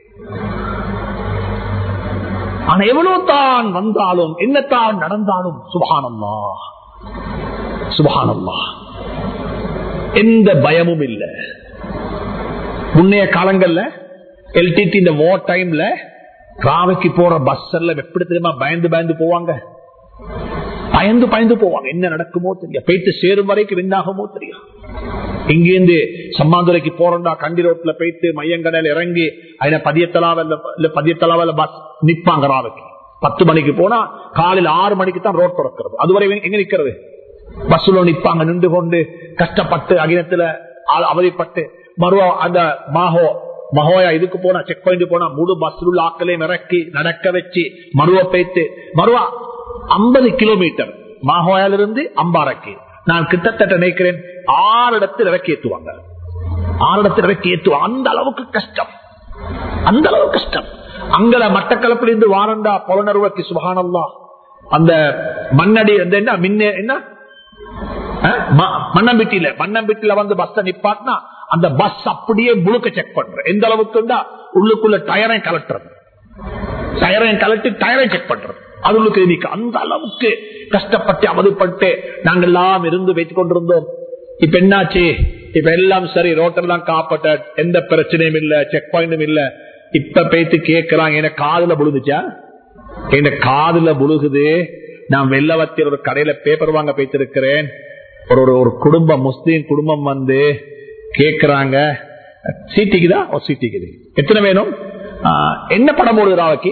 ஆனா எவ்வளவு தான் வந்தாலும் என்னத்தான் நடந்தாலும் சுபகானம்மா சுபகானம்மா எந்த பயமும் இல்லை முன்னைய காலங்கள்ல எல்டிடி இந்த வோ டைம்ல ராவைக்கு போற பஸ் எல்லாம் எப்படி தெரியுமா பயந்து பயந்து போவாங்க பயந்து பயந்து போவாங்க என்ன நடக்குமோ தெரியும் போயிட்டு சேரும் வரைக்கும் என்னாகுமோ தெரியும் இங்கிருந்து சம்மாந்துரைக்கு போறோம்டா கண்டி ரோட்ல போயிட்டு மையங்கடையில இறங்கி அதுல பதியத்தலாவ இல்ல பதியத்தலாவல பஸ் நிப்பாங்க ராவைக்கு பத்து மணிக்கு போனா காலையில ஆறு மணிக்கு தான் ரோட் திறக்கிறது அதுவரை எங்க நிக்கிறது பஸ்ல நிப்பாங்க நின்று கொண்டு கஷ்டப்பட்டு அகிலத்துல ஆ- அவதிப்பட்டு மறுவா அந்த மாஹோ மகோயா இதுக்கு போனா செக் பாயிண்ட் போனா முழு பஸ்ல உள்ள ஆக்களையும் இறக்கி நடக்க வச்சு மருவ பேத்து மறுவா ஐம்பது கிலோமீட்டர் மாஹோயால இருந்து அம்பாறைக்கு நான் கிட்டத்தட்ட நினைக்கிறேன் ஆறு இடத்தில் இறக்கி ஏத்துவாங்க ஆறு இடத்தில் இறக்கி ஏத்துவாங்க அந்த அளவுக்கு கஷ்டம் அந்த அளவு கஷ்டம் அங்கல மட்டக்களப்பில் இருந்து வாரண்டா புலனருவக்கு சுபகானல்லா அந்த மண்ணடி அந்த என்ன மின்ன என்ன அஹ், ம- மண்ணம்பிட்டியில மண்ணம்பிட்டியில வந்து பஸ் நிப்பாட்டினா அந்த பஸ் அப்படியே முழுக்க செக் பண்ற எந்த அளவுக்கு உள்ளுக்குள்ள டயரை கலட்டுறது டயரை கலட்டி டயரை செக் பண்றது அதுகளுக்கு இன்னைக்கு அந்த அளவுக்கு கஷ்டப்பட்டு அவதிப்பட்டு நாங்கள் எல்லாம் இருந்து வைத்துக் கொண்டிருந்தோம் இப்ப என்னாச்சு இப்ப எல்லாம் சரி ரோட்டெல்லாம் காப்பட்ட எந்த பிரச்சனையும் இல்ல செக் பாயிண்டும் இல்ல இப்ப பேத்து கேட்கிறாங்க எனக்கு காதுல புழுதுச்சா என்ன காதுல புழுகுது நான் வெள்ளவத்தில் ஒரு கடையில பேப்பர் வாங்க போய்த்திருக்கிறேன் ஒரு ஒரு- ஒரு குடும்பம் முஸ்லீம் குடும்பம் வந்து கேக்குறாங்க சீட்டிக்குதா ஒரு சீட்டிக்குது எத்தனை வேணும் ஆ, என்ன படம் ஓடுகிறாவக்கு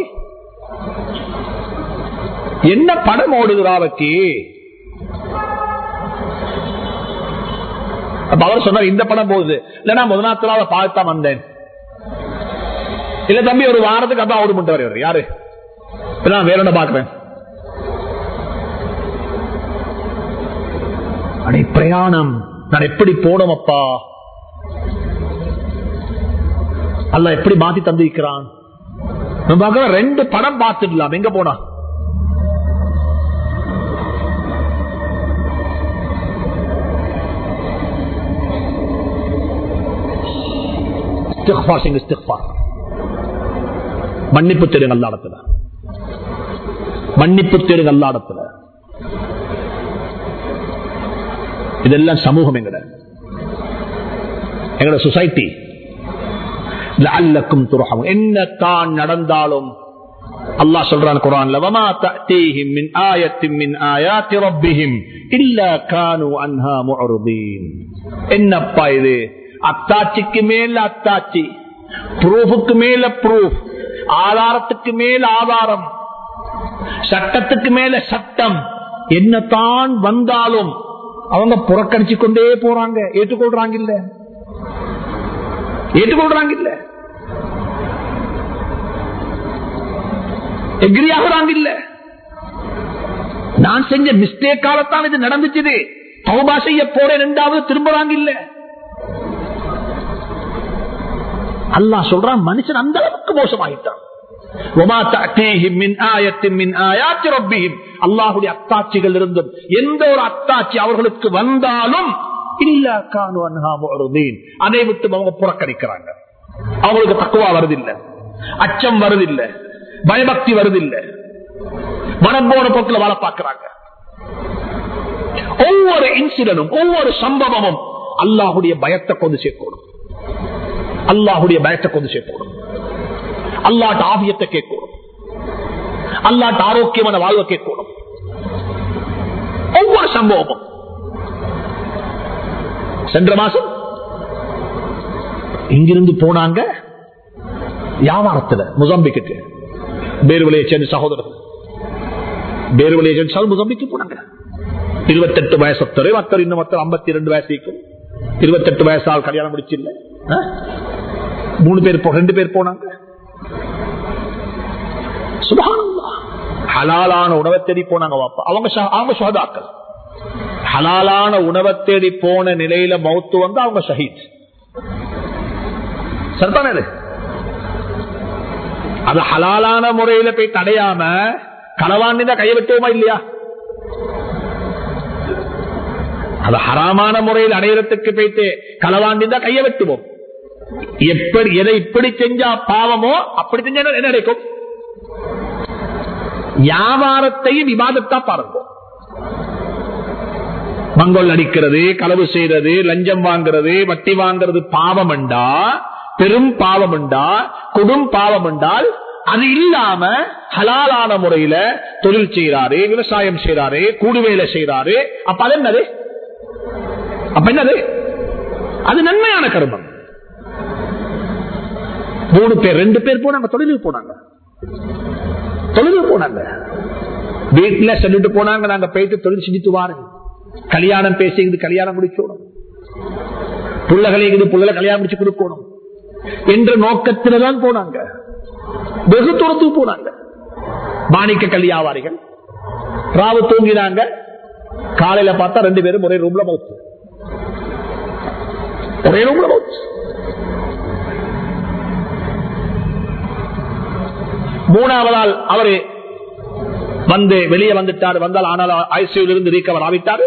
என்ன படம் ஓடுகிறாவக்கு அப்ப அவர் சொன்னார் இந்த படம் போகுது இல்ல நான் முதலாத்திராவை பார்த்தான் வந்தேன் இல்ல தம்பி ஒரு வாரத்துக்கு அப்பா ஓடு மட்டும் வரையவர் யாரு இப்ப நான் வேற என்ன பாக்குறேன் அடே பிரயாணம் நான் எப்படி போனோம் அப்பா அல்ல எப்படி மாத்தி தந்திருக்கிறான் நம்ம பார்க்கிறோம், ரெண்டு படம் பார்த்துடலாம் எங்க போனா இஸ்திக்ஃபார் செய்யுங்க, இஸ்திக்ஃபார். மன்னிப்பு தேடுங்க அல்ல இடத்துல மன்னிப்பு தேடுங்க அல்ல இடத்துல இதெல்லாம் சமூகம் எங்கட எங்கட சொசைட்டி லஅல்லக்கும் துர்ஹமுன் என்ன தான் நடந்தாலும் அல்லாஹ் சொல்றான் குர்ஆன்ல வமா தஅதீஹிம் மின் ஆயத்தின் மின் ஆயாத்தி ரப்பிஹிம் இல்லா கானூ அன்ஹா முஅரிதீன் என்னப்பா இது அத்தாட்சிக்கு மேல அத்தாட்சி ப்ரூஃபுக்கு மேல ப்ரூஃப் ஆதாரத்துக்கு மேல ஆதாரம் சட்டத்துக்கு மேல சட்டம் என்னதான் வந்தாலும் அவங்க புறக்கணிச்சு கொண்டே போறாங்க ஏற்றுக்கொள்றாங்க இல்ல ஏற்றுக்கொள்றாங்க இல்ல எக்ரி ஆகுறாங்க இல்ல நான் செஞ்ச மிஸ்டேக்காலத்தான் இது நடந்துச்சு தௌபா செய்ய போறேன் ரெண்டாவது திரும்புறாங்க இல்ல அல்லாஹ் சொல்றான் மனுஷன் அந்த அளவுக்கு மோசமாயிட்டான் وَمَا تَأْتِيهِمْ مِنْ آيَةٍ مِنْ آيَاتِ رَبِّهِمْ அல்லாஹ்வுடைய அத்தாட்சிகள் இருந்தும் எந்த ஒரு அத்தாட்சி அவர்களுக்கு வந்தாலும் இல்லா கானு அன்ஹா முஅரிதீன் அதை விட்டு அவங்க புறக்கணிக்கிறாங்க அவங்களுக்கு தக்குவா வருதில்லை அச்சம் வருதில்லை பயபக்தி வருதில்லை மனம் போன போக்கில் வாழ பார்க்கிறாங்க ஒவ்வொரு இன்சிடனும் ஒவ்வொரு சம்பவமும் அல்லாஹுடைய பயத்தை கொண்டு சேர்க்கணும் அல்லாஹுடைய பயத்தை கொண்டு சேர்க்கணும் அல்லாட்ட ஆவியத்தை கேட்கணும் அல்லாட்ட ஆரோக்கியமான வாழ்வை கேட்கணும் ஒவ்வொரு சம்பவமும் சென்ற மாசம் இங்கிருந்து போனாங்க வியாபாரத்துல முசாம்பிக்கு பேருவலையை சேர்ந்த சகோதரர்கள் பேருவலையை சேர்ந்த முசாம்பிக்கு போனாங்க இருபத்தெட்டு வயசு ஒருத்தர் மத்தர் இன்னும் மொத்தம் ஐம்பத்தி ரெண்டு வயசு இருக்கும் இருபத்தெட்டு வயசால் கல்யாணம் முடிச்சில்ல ஆ? மூணு பேர் போ- ரெண்டு பேர் போனாங்க சுபஹானல்லாஹ். ஹலாலான உணவை தேடி போனாங்க வாப்பா அவங்க ஷஹ- அவங்க சுகதாக்கள் ஹலாலான உணவை தேடி போன நிலையில மௌத்து வந்து அவங்க ஷஹீத் சரிதானே இது? அது ஹலாலான முறையில போய் தடையாம களவாண்டி தான் கையை விட்டோமா இல்லையா அது ஹராமான முறையில் அடையறதுக்கு போயிட்டு களவாண்டி தான் கையை வெட்டுவோம் எப்படி எதை இப்படி செஞ்சா பாவமோ அப்படி செஞ்சா என்ன கிடைக்கும் வியாபாரத்தையும் விவாதத்தா பாருங்க மங்கோல் அடிக்கிறது களவு செய்யறது லஞ்சம் வாங்குறது வட்டி வாங்குறது பாவம் என்றா பெரும் பாவம் என்றா கொடும் பாவம் என்றால் அது இல்லாம ஹலாலான முறையில தொழில் செய்யறாரு விவசாயம் செய்யறாரு கூடுவேலை செய்யறாரு அப்ப அது என்னது அப்ப என்னது அது நன்மையான கர்மம் மூணு பேர் ரெண்டு பேர் போனாங்க தொழிலுக்கு போனாங்க தொழிலுக்கு போனாங்க வீட்டுல சொல்லிட்டு போனாங்க நாங்க போயிட்டு தொழில் செஞ்சுட்டு வாருங்க கல்யாணம் பேசிக்கிது கல்யாணம் முடிச்சோணும் புள்ளகளை புள்ள கல்யாணம் முடிச்சு கொடுக்கணும் என்ற நோக்கத்தில தான் போனாங்க வெகு தூரத்துக்கு போனாங்க மாணிக்க கல்யாவாரிகள் ராவு தூங்கினாங்க காலையில பார்த்தா ரெண்டு பேரும் ஒரே ரூம்ல மவுத்து ஒரே ரூம்ல மவுத்து மூணாவதால் அவரு வந்து வெளியே வந்துட்டார் வந்தால் ஆனால் ஐசியூல இருந்து ரீகவர் ஆவிட்டாரு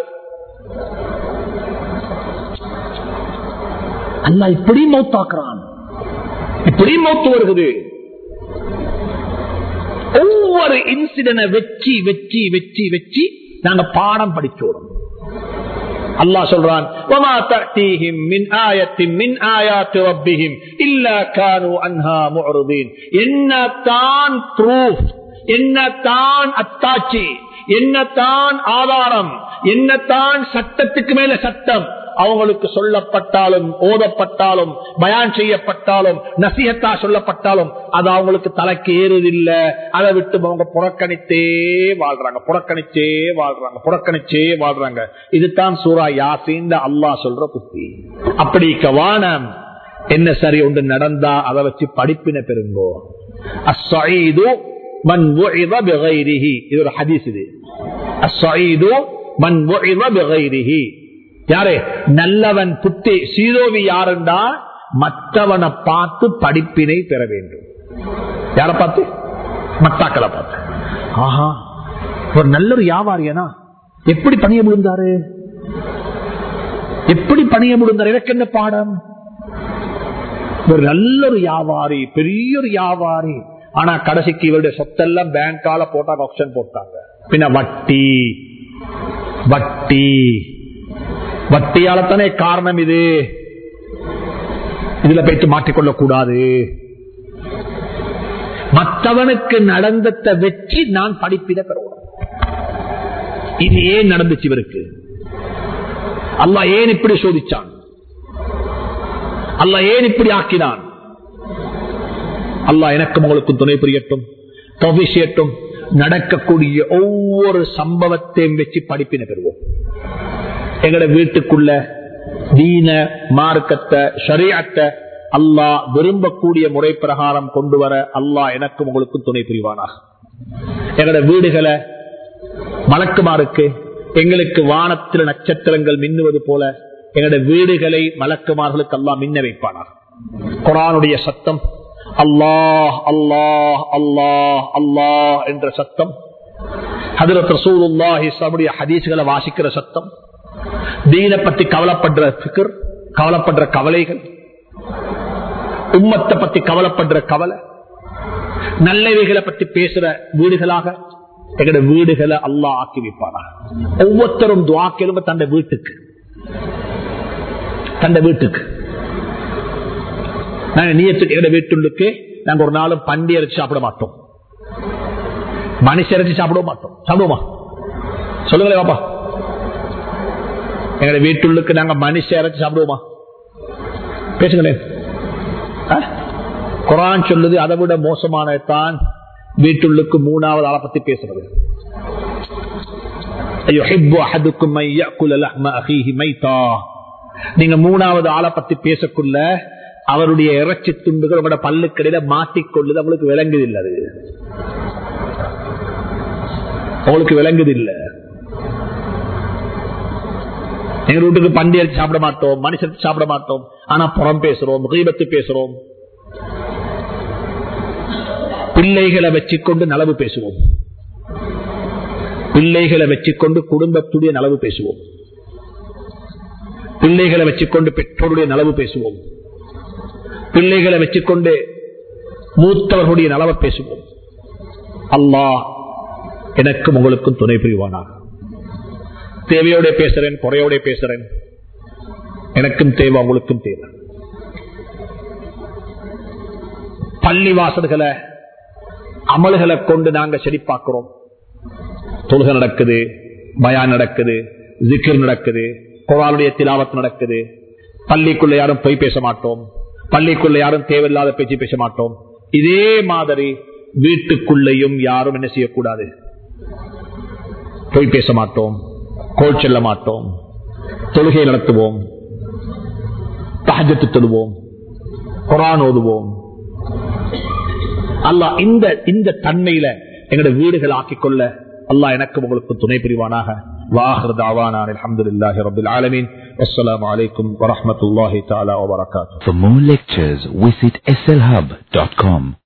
அல்ல இப்படி மௌத்தாக்குறான் இப்படி மௌத்து வருகிறது ஒவ்வொரு இன்சிடனை வச்சு வச்சு வச்சு வச்சு நாங்க பாடம் படிச்சோடும் அல்லாஹ் சொல்றான் وَمَا تَأْتِيهِمْ مِنْ آيَةٍ مِنْ آيَاتِ رَبِّهِمْ إِلَّا كَانُوا عَنْهَا مُعْرِضِينَ என்னதான் proof என்னதான் அத்தாட்சி என்னதான் ஆதாரம் என்னதான் சட்டத்துக்கு மேல சட்டம் அவங்களுக்கு சொல்லப்பட்டாலும் ஓதப்பட்டாலும் பயான் செய்யப்பட்டாலும் நசிகத்தா சொல்லப்பட்டாலும் அது அவங்களுக்கு தலைக்கு ஏறுதில்லை அதை விட்டு அவங்க புறக்கணித்தே வாழ்றாங்க புறக்கணிச்சே வாழ்றாங்க புறக்கணிச்சே வாழ்றாங்க இதுதான் சூரா யாசின் அல்லாஹ் சொல்ற புத்தி அப்படி வானம் என்ன சரி ஒன்று நடந்தா அதை வச்சு படிப்பின பெருங்கோ அஸ்ஸஈது மன் வஉஇத பிகைரிஹி இது ஒரு ஹதீஸ் இது அஸ்ஸஈது மன் வஉஇத பிகைரிஹி யாரு நல்லவன் புத்தி சீரோவி யாருண்டா மற்றவனை பார்த்து படிப்பினை பெற வேண்டும் யார பார்த்து மத்தாக்களை பார்த்து ஆஹா ஒரு நல்ல ஒரு வியாபாரியனா எப்படி பணிய முடிந்தாரு எப்படி பணிய முடிந்தார் எனக்கு என்ன பாடம் ஒரு நல்ல ஒரு வியாபாரி பெரிய ஒரு வியாபாரி ஆனா கடைசிக்கு இவருடைய சொத்தெல்லாம் பேங்கால போட்டாங்க ஆப்ஷன் போட்டாங்க பின்ன வட்டி வட்டி வட்டியாலத்தானே காரணம் இது இதுல போயிட்டு மாற்றிக்கொள்ள கூடாது மற்றவனுக்கு நடந்தத வச்சு நான் படிப்பிட பெறுவோம் இது ஏன் நடந்துச்சு இவருக்கு அல்லாஹ் ஏன் இப்படி சோதிச்சான் அல்லாஹ் ஏன் இப்படி ஆக்கினான் அல்லாஹ் எனக்கும் உங்களுக்கும் துணை புரியட்டும் தொகை செய்யட்டும் நடக்கக்கூடிய ஒவ்வொரு சம்பவத்தையும் வச்சு படிப்பினை பெறுவோம் எங்கட வீட்டுக்குள்ள தீன மார்க்கத்தை ஷரியத்தை அல்லாஹ் விரும்பக்கூடிய முறை பிரகாரம் கொண்டு வர அல்லாஹ் எனக்கும் உங்களுக்கும் துணை புரிவானாக எங்கட வீடுகளை மலக்குமாருக்கு எங்களுக்கு வானத்தில் நட்சத்திரங்கள் மின்னுவது போல எங்கட வீடுகளை மலக்குமார்களுக்கு அல்லாஹ் மின்ன வைப்பானாக குரானுடைய சத்தம் அல்லாஹ் அல்லாஹ் அல்லாஹ் அல்லாஹ் என்ற சத்தம் ஹதரத் ரசூலுல்லாஹி சபுடைய ஹதீஸ்களை வாசிக்கிற சத்தம் தீன பத்தி கவலைப்படுற பிகர் கவலைப்படுற கவலைகள் உம்மத்தை பத்தி கவலைப்படுற கவலை நல்லவைகளை பத்தி பேசுற வீடுகளாக எங்கட வீடுகளை அல்லாஹ் ஆக்கி வைப்பாரா ஒவ்வொருத்தரும் துவா கேளுங்க தந்த வீட்டுக்கு தந்த வீட்டுக்கு நாங்க நீயத்துக்கு எங்கட வீட்டுக்கு நாங்க ஒரு நாளும் பண்டி அரைச்சு சாப்பிட மாட்டோம் மனுஷ அரைச்சு சாப்பிட மாட்டோம் சாப்பிடுவோமா சொல்லுங்களே பாப்பா எங்க வீட்டுள்ளுக்கு நாங்க மனுஷ இறைச்சி சாப்பிடுவோமா பேசுங்களேன் குரான் சொல்லுது அதை விட மோசமானதான் வீட்டுள்ளுக்கு மூணாவது ஆளை பத்தி பேசுறது நீங்க மூணாவது ஆளை பத்தி பேசக்குள்ள அவருடைய இறைச்சி துண்டுகள் உங்களோட பல்லுக்கடையில மாட்டிக்கொள்ளுது அவளுக்கு விளங்குது இல்லை அது அவளுக்கு விளங்குது இல்லை எங்க வீட்டுக்கு பண்டி அடிச்சு சாப்பிட மாட்டோம் மனுஷன் சாப்பிட மாட்டோம் ஆனா புறம் பேசுறோம் கீபத்து பேசுறோம் பிள்ளைகளை வச்சுக்கொண்டு நலவு பேசுவோம் பிள்ளைகளை வச்சுக்கொண்டு குடும்பத்துடைய நலவு பேசுவோம் பிள்ளைகளை வச்சுக்கொண்டு பெற்றோருடைய நலவு பேசுவோம் பிள்ளைகளை வச்சுக்கொண்டு மூத்தவர்களுடைய நலவை பேசுவோம் அல்லாஹ் எனக்கும் உங்களுக்கும் துணை புரிவானாக தேவையோட பேசுறேன் குறையோட பேசுறேன் எனக்கும் தேவை அவங்களுக்கும் தேவை பள்ளி வாசல்களை அமல்களை கொண்டு நாங்க செழிப்பாக்குறோம் தொழுகை நடக்குது பயான் நடக்குது ஜிக்கர் நடக்குது குரானுடைய திலாவத் நடக்குது பள்ளிக்குள்ள யாரும் பொய் பேச மாட்டோம் பள்ளிக்குள்ள யாரும் தேவையில்லாத பேச்சு பேச மாட்டோம் இதே மாதிரி வீட்டுக்குள்ளேயும் யாரும் என்ன செய்யக்கூடாது பொய் பேச மாட்டோம் கோல் செல்ல மாட்டோம் தொழுகை நடத்துவோம் தகஜத்து தொழுவோம் குரான் ஓதுவோம் அல்லாஹ் இந்த இந்த தன்மையில எங்களோட வீடுகள் ஆக்கிக் கொள்ள அல்லாஹ் எனக்கு உங்களுக்கு துணை புரிவானாக واخر دعوانا الحمد لله رب العالمين والسلام عليكم ورحمه الله تعالى وبركاته For more lectures, visit slhub.com.